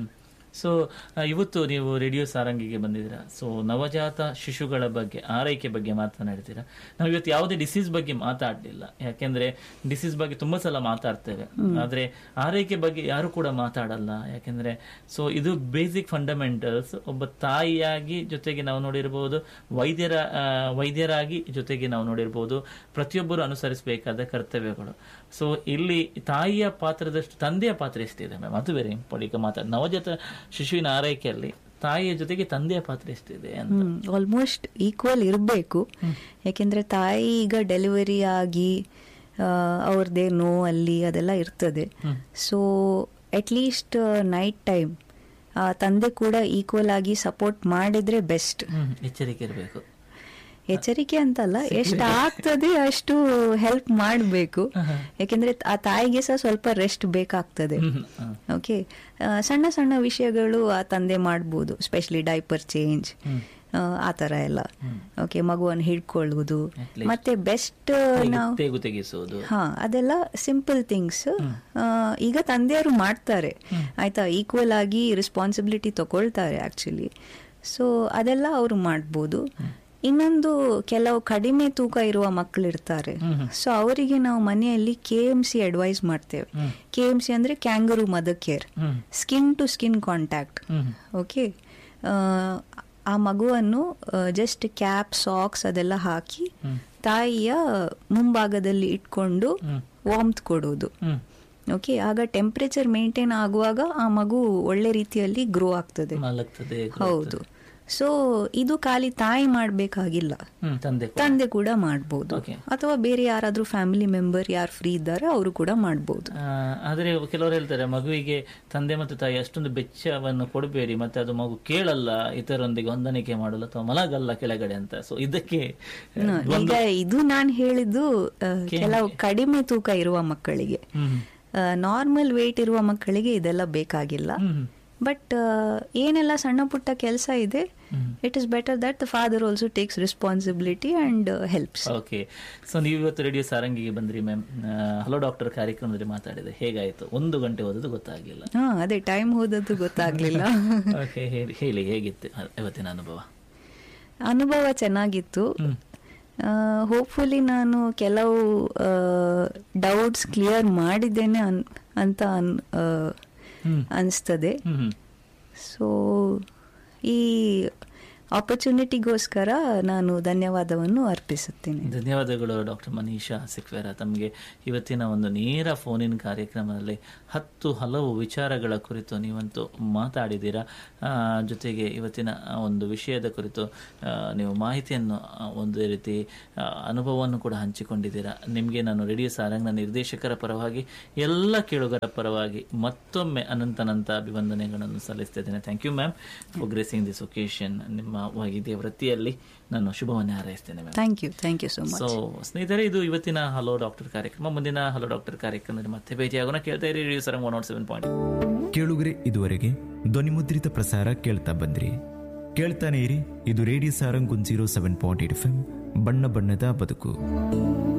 ಸೊ ಇವತ್ತು ನೀವು ರೇಡಿಯೋ ಸಾರಂಗಿಗೆ ಬಂದಿದ್ದೀರಾ ಸೊ ನವಜಾತ ಶಿಶುಗಳ ಬಗ್ಗೆ ಆರೈಕೆ ಬಗ್ಗೆ ಮಾತನಾಡ್ತೀರಾ ನಾವು ಇವತ್ತು ಯಾವುದೇ ಡಿಸೀಸ್ ಬಗ್ಗೆ ಮಾತಾಡಲಿಲ್ಲ ಯಾಕೆಂದ್ರೆ ಡಿಸೀಸ್ ಬಗ್ಗೆ ತುಂಬಾ ಸಲ ಮಾತಾಡ್ತೇವೆ ಆದ್ರೆ ಆರೈಕೆ ಬಗ್ಗೆ ಯಾರು ಕೂಡ ಮಾತಾಡಲ್ಲ ಯಾಕೆಂದ್ರೆ ಸೊ ಇದು ಬೇಸಿಕ್ ಫಂಡಮೆಂಟಲ್ಸ್ ಒಬ್ಬ ತಾಯಿಯಾಗಿ ಜೊತೆಗೆ ನಾವು ನೋಡಿರ್ಬೋದು ವೈದ್ಯರ ಆ, ವೈದ್ಯರಾಗಿ ಜೊತೆಗೆ ನಾವು ನೋಡಿರ್ಬೋದು ಪ್ರತಿಯೊಬ್ಬರು ಅನುಸರಿಸಬೇಕಾದ ಕರ್ತವ್ಯಗಳು ಸೊ ಇಲ್ಲಿ ತಾಯಿಯ ಪಾತ್ರದಷ್ಟು ತಂದೆಯ ಪಾತ್ರ ಎಷ್ಟಿದೆ ಮ್ಯಾಮ್ ಅದು ಬೇರೆ ಇಂಪಾರ್ಟೆಂಟ್ ಈಗ ಮಾತಾಡ ನವಜಾತ ಶಿಶುವಿನ ಆರೈಕೆಯಲ್ಲಿ ತಾಯಿಯ ಜೊತೆಗೆ ತಂದೆಯ ಪಾತ್ರ ಎಷ್ಟಿದೆ ಅಂತ ಆಲ್ಮೋಸ್ಟ್ ಈಕ್ವಲ್ ಇರಬೇಕು ಯಾಕೆಂದ್ರೆ ತಾಯಿ ಈಗ ಡೆಲಿವರಿ ಆಗಿ ಅವ್ರದ್ದೇ ನೋವು ಅಲ್ಲಿ ಅದೆಲ್ಲ ಇರ್ತದೆ ಸೊ ಅಟ್ಲೀಸ್ಟ್ ನೈಟ್ ಟೈಮ್ ತಂದೆ ಕೂಡ ಈಕ್ವಲ್ ಆಗಿ ಸಪೋರ್ಟ್ ಮಾಡಿದ್ರೆ ಬೆಸ್ಟ್ ಹ್ಮ್ ಎಚ್ಚರಿಕೆ ಇರಬೇಕು ಎಚ್ಚರಿಕೆ ಅಂತಲ್ಲ ಎಷ್ಟು ಆಗ್ತದೆ ಅಷ್ಟು ಹೆಲ್ಪ್ ಮಾಡಬೇಕು ಯಾಕೆಂದ್ರೆ ಆ ತಾಯಿಗೆ ಸಹ ಸ್ವಲ್ಪ ರೆಸ್ಟ್ ಬೇಕಾಗ್ತದೆ ಓಕೆ ಸಣ್ಣ ಸಣ್ಣ ವಿಷಯಗಳು ಆ ತಂದೆ ಮಾಡ್ಬೋದು ಸ್ಪೆಷಲಿ ಡೈಪರ್ ಚೇಂಜ್ ಆ ತರ ಎಲ್ಲ ಓಕೆ ಮಗುವನ್ನು ಹಿಡ್ಕೊಳ್ಳುವುದು ಮತ್ತೆ ಬೆಸ್ಟ್ ನಾವು ತೇಗು ತೆಗೆಸುವುದು ಹಾ ಅದೆಲ್ಲ ಸಿಂಪಲ್ ಥಿಂಗ್ಸ್ ಈಗ ತಂದೆಯವರು ಮಾಡ್ತಾರೆ ಆಯ್ತಾ ಈಕ್ವಲ್ ಆಗಿ ರೆಸ್ಪಾನ್ಸಿಬಿಲಿಟಿ ತಗೊಳ್ತಾರೆ ಆಕ್ಚುಲಿ ಸೊ ಅದೆಲ್ಲ ಅವರು ಮಾಡ್ಬೋದು ಇನ್ನೊಂದು ಕೆಲವು ಕಡಿಮೆ ತೂಕ ಇರುವ ಮಕ್ಕಳು ಇರ್ತಾರೆ ಸೊ ಅವರಿಗೆ ನಾವು ಮನೆಯಲ್ಲಿ ಕೆ ಎಂ ಸಿ ಅಡ್ವೈಸ್ ಮಾಡ್ತೇವೆ ಕೆ ಎಂ ಸಿ ಅಂದ್ರೆ kangaroo mother care skin to skin contact okay ಆ ಮಗುವನ್ನು ಜಸ್ಟ್ ಕ್ಯಾಪ್ ಸಾಕ್ಸ್ ಅದೆಲ್ಲ ಹಾಕಿ ತಾಯಿಯ ಮುಂಭಾಗದಲ್ಲಿ ಇಟ್ಕೊಂಡು ವಾಮ್ತ್ ಕೊಡೋದು ಓಕೆ ಆಗ ಟೆಂಪರೇಚರ್ ಮೇಂಟೈನ್ ಆಗುವಾಗ ಆ ಮಗು ಒಳ್ಳೆ ರೀತಿಯಲ್ಲಿ ಗ್ರೋ ಆಗ್ತದೆ ಮಲಗ್ತದೆ ಹೌದು ಸೊ ಇದು ಖಾಲಿ ತಾಯಿ ಮಾಡ್ಬೇಕಾಗಿಲ್ಲ ಹ್ಮ್ ತಂದೆ ಕೂಡ. ತಂದೆ ಕೂಡ ಮಾಡ್ಬೋದು Okay. ಅಥವಾ ಬೇರೆ ಯಾರಾದ್ರೂ ಫ್ಯಾಮಿಲಿ ಮೆಂಬರ್ ಯಾರು ಫ್ರೀ ಇದ್ದಾರೆ ಅವರು ಕೂಡ ಮಾಡ್ಬೋದು ಆ, ಆದ್ರೆ ಕೆಲವರು ಹೇಳ್ತಾರೆ ಮಗುವಿಗೆ ತಂದೆ ಮತ್ತು ತಾಯಿ ಅಷ್ಟೊಂದು ಬೆಚ್ಚವನ್ನು ಕೊಡಬೇಡಿ ಮತ್ತೆ ಅದು ಮಗು ಕೇಳಲ್ಲ ಇತರರೊಂದಿಗೆ ಹೊಂದಾಣಿಕೆ ಮಾಡಲ್ಲ ಅಥವಾ ಮಲಗಲ್ಲ ಕೆಳಗಡೆ ಅಂತ ಸೊ ಇದಕ್ಕೆ ಆ, ಈಗ ಇದು ನಾನು ಹೇಳಿದ್ದು ಆ, ಕೆಲವು ಕಡಿಮೆ ತೂಕ ಇರುವ ಮಕ್ಕಳಿಗೆ ಹ್ಮ್ ನಾರ್ಮಲ್ ವೇಟ್ ಇರುವ ಮಕ್ಕಳಿಗೆ ಇದೆಲ್ಲ ಬೇಕಾಗಿಲ್ಲ ಹ್ಮ್ ಬಟ್ ಏನೆಲ್ಲ ಸಣ್ಣ ಪುಟ್ಟ ಕೆಲಸ ಇದೆ it is better that the father also takes responsibility and helps okay so ನೀವು ಇವತ್ತು ರೇಡಿಯೋ ಸಾರಂಗಿಗೆ ಬಂದ್ರಿ ಮ್ಯಾಮ್ ಹಲೋ ಡಾಕ್ಟರ್ ಕಾರ್ಯಕ್ರಮದಲ್ಲಿ ಮಾತಾಡಿದೆ ಹೇಗಾಯ್ತು ಒಂದು ಗಂಟೆ ಹೋದದ್ದು ಗೊತ್ತಾಗಿಲ್ಲ ಹಾ ಅದೇ ಟೈಮ್ ಹೋದದ್ದು ಗೊತ್ತಾಗ್ಲಿಲ್ಲ ಓಕೆ ಹೇಳಿ ಹೇಳಿ ಹೇಗಿತ್ತು ಇವತ್ತಿನ ಅನುಭವ ಅನುಭವ ಚೆನ್ನಾಗಿತ್ತು ಹೋಪ್ಫುಲಿ ನಾನು ಕೆಲವು ಡೌಟ್ಸ್ ಕ್ಲಿಯರ್ ಮಾಡಿದ್ದೇನೆ ಅನ್- ಅಂತ ಅನ್- ಆ, ಹ್ಮ್. ಅನಿಸ್ತದೆ ಹ್ಮ್ ಹ್ಮ್. ಸೊ ಈ ಆಪರ್ಚುನಿಟಿಗೋಸ್ಕರ ನಾನು ಧನ್ಯವಾದವನ್ನು ಅರ್ಪಿಸುತ್ತೇನೆ ಧನ್ಯವಾದಗಳು ಡಾಕ್ಟರ್ ಮನೀಷಾ ಸಿಕ್ವೇರ ತಮಗೆ ಇವತ್ತಿನ ಒಂದು ನೇರ ಫೋನಿನ ಕಾರ್ಯಕ್ರಮದಲ್ಲಿ ಹತ್ತು ಹಲವು ವಿಚಾರಗಳ ಕುರಿತು ನೀವಂತೂ ಮಾತಾಡಿದ್ದೀರಾ ಆ, ಜೊತೆಗೆ ಇವತ್ತಿನ ಆ ಒಂದು ವಿಷಯದ ಕುರಿತು ಆ, ನೀವು ಮಾಹಿತಿಯನ್ನು ಆ, ಒಂದು ರೀತಿ ಆ, ಅನುಭವವನ್ನು ಕೂಡ ಹಂಚಿಕೊಂಡಿದ್ದೀರಾ ನಿಮಗೆ ನಾನು ರೇಡಿಯೋ ಸಾರಂಗ್ನ ನಿರ್ದೇಶಕರ ಪರವಾಗಿ ಎಲ್ಲ ಕೇಳುಗರ ಪರವಾಗಿ ಮತ್ತೊಮ್ಮೆ ಅನಂತನಂತ ಅಭಿವಂದನೆಗಳನ್ನು ಸಲ್ಲಿಸ್ತಿದ್ದೇನೆ thank you ma'am for gracing this occasion ನಿಮ್ಮ ವೈದ್ಯ ವೃತ್ತಿಯಲ್ಲಿ ನಾನು ಶುಭವನ್ನೇ ಹಾರೈಸ್ತೇನೆ ma'am thank you thank you so much so ಸ್ನೇಹಿತರೆ ಇದು ಇವತ್ತಿನ ಹಲೋ ಡಾಕ್ಟರ್ ಕಾರ್ಯಕ್ರಮ ಮುಂದಿನ ಹಲೋ ಡಾಕ್ಟರ್ ಕಾರ್ಯಕ್ರಮದಲ್ಲಿ ಮತ್ತೆ ಭೇಟಿಯಾಗೋಣ ಕೇಳ್ತಾ ಇರಿ radio Sarang one naught seven point ಕೇಳುಗರೆ ಇದುವರೆಗೆ ಧ್ವನಿಮುದ್ರಿತ ಪ್ರಸಾರ ಕೇಳ್ತಾ ಬಂದ್ರಿ ಕೇಳ್ತಾನೆ ಇರಿ ಇದು radio Sarang one zero seven point eight F M ಬಣ್ಣ ಬಣ್ಣದ ಬದುಕು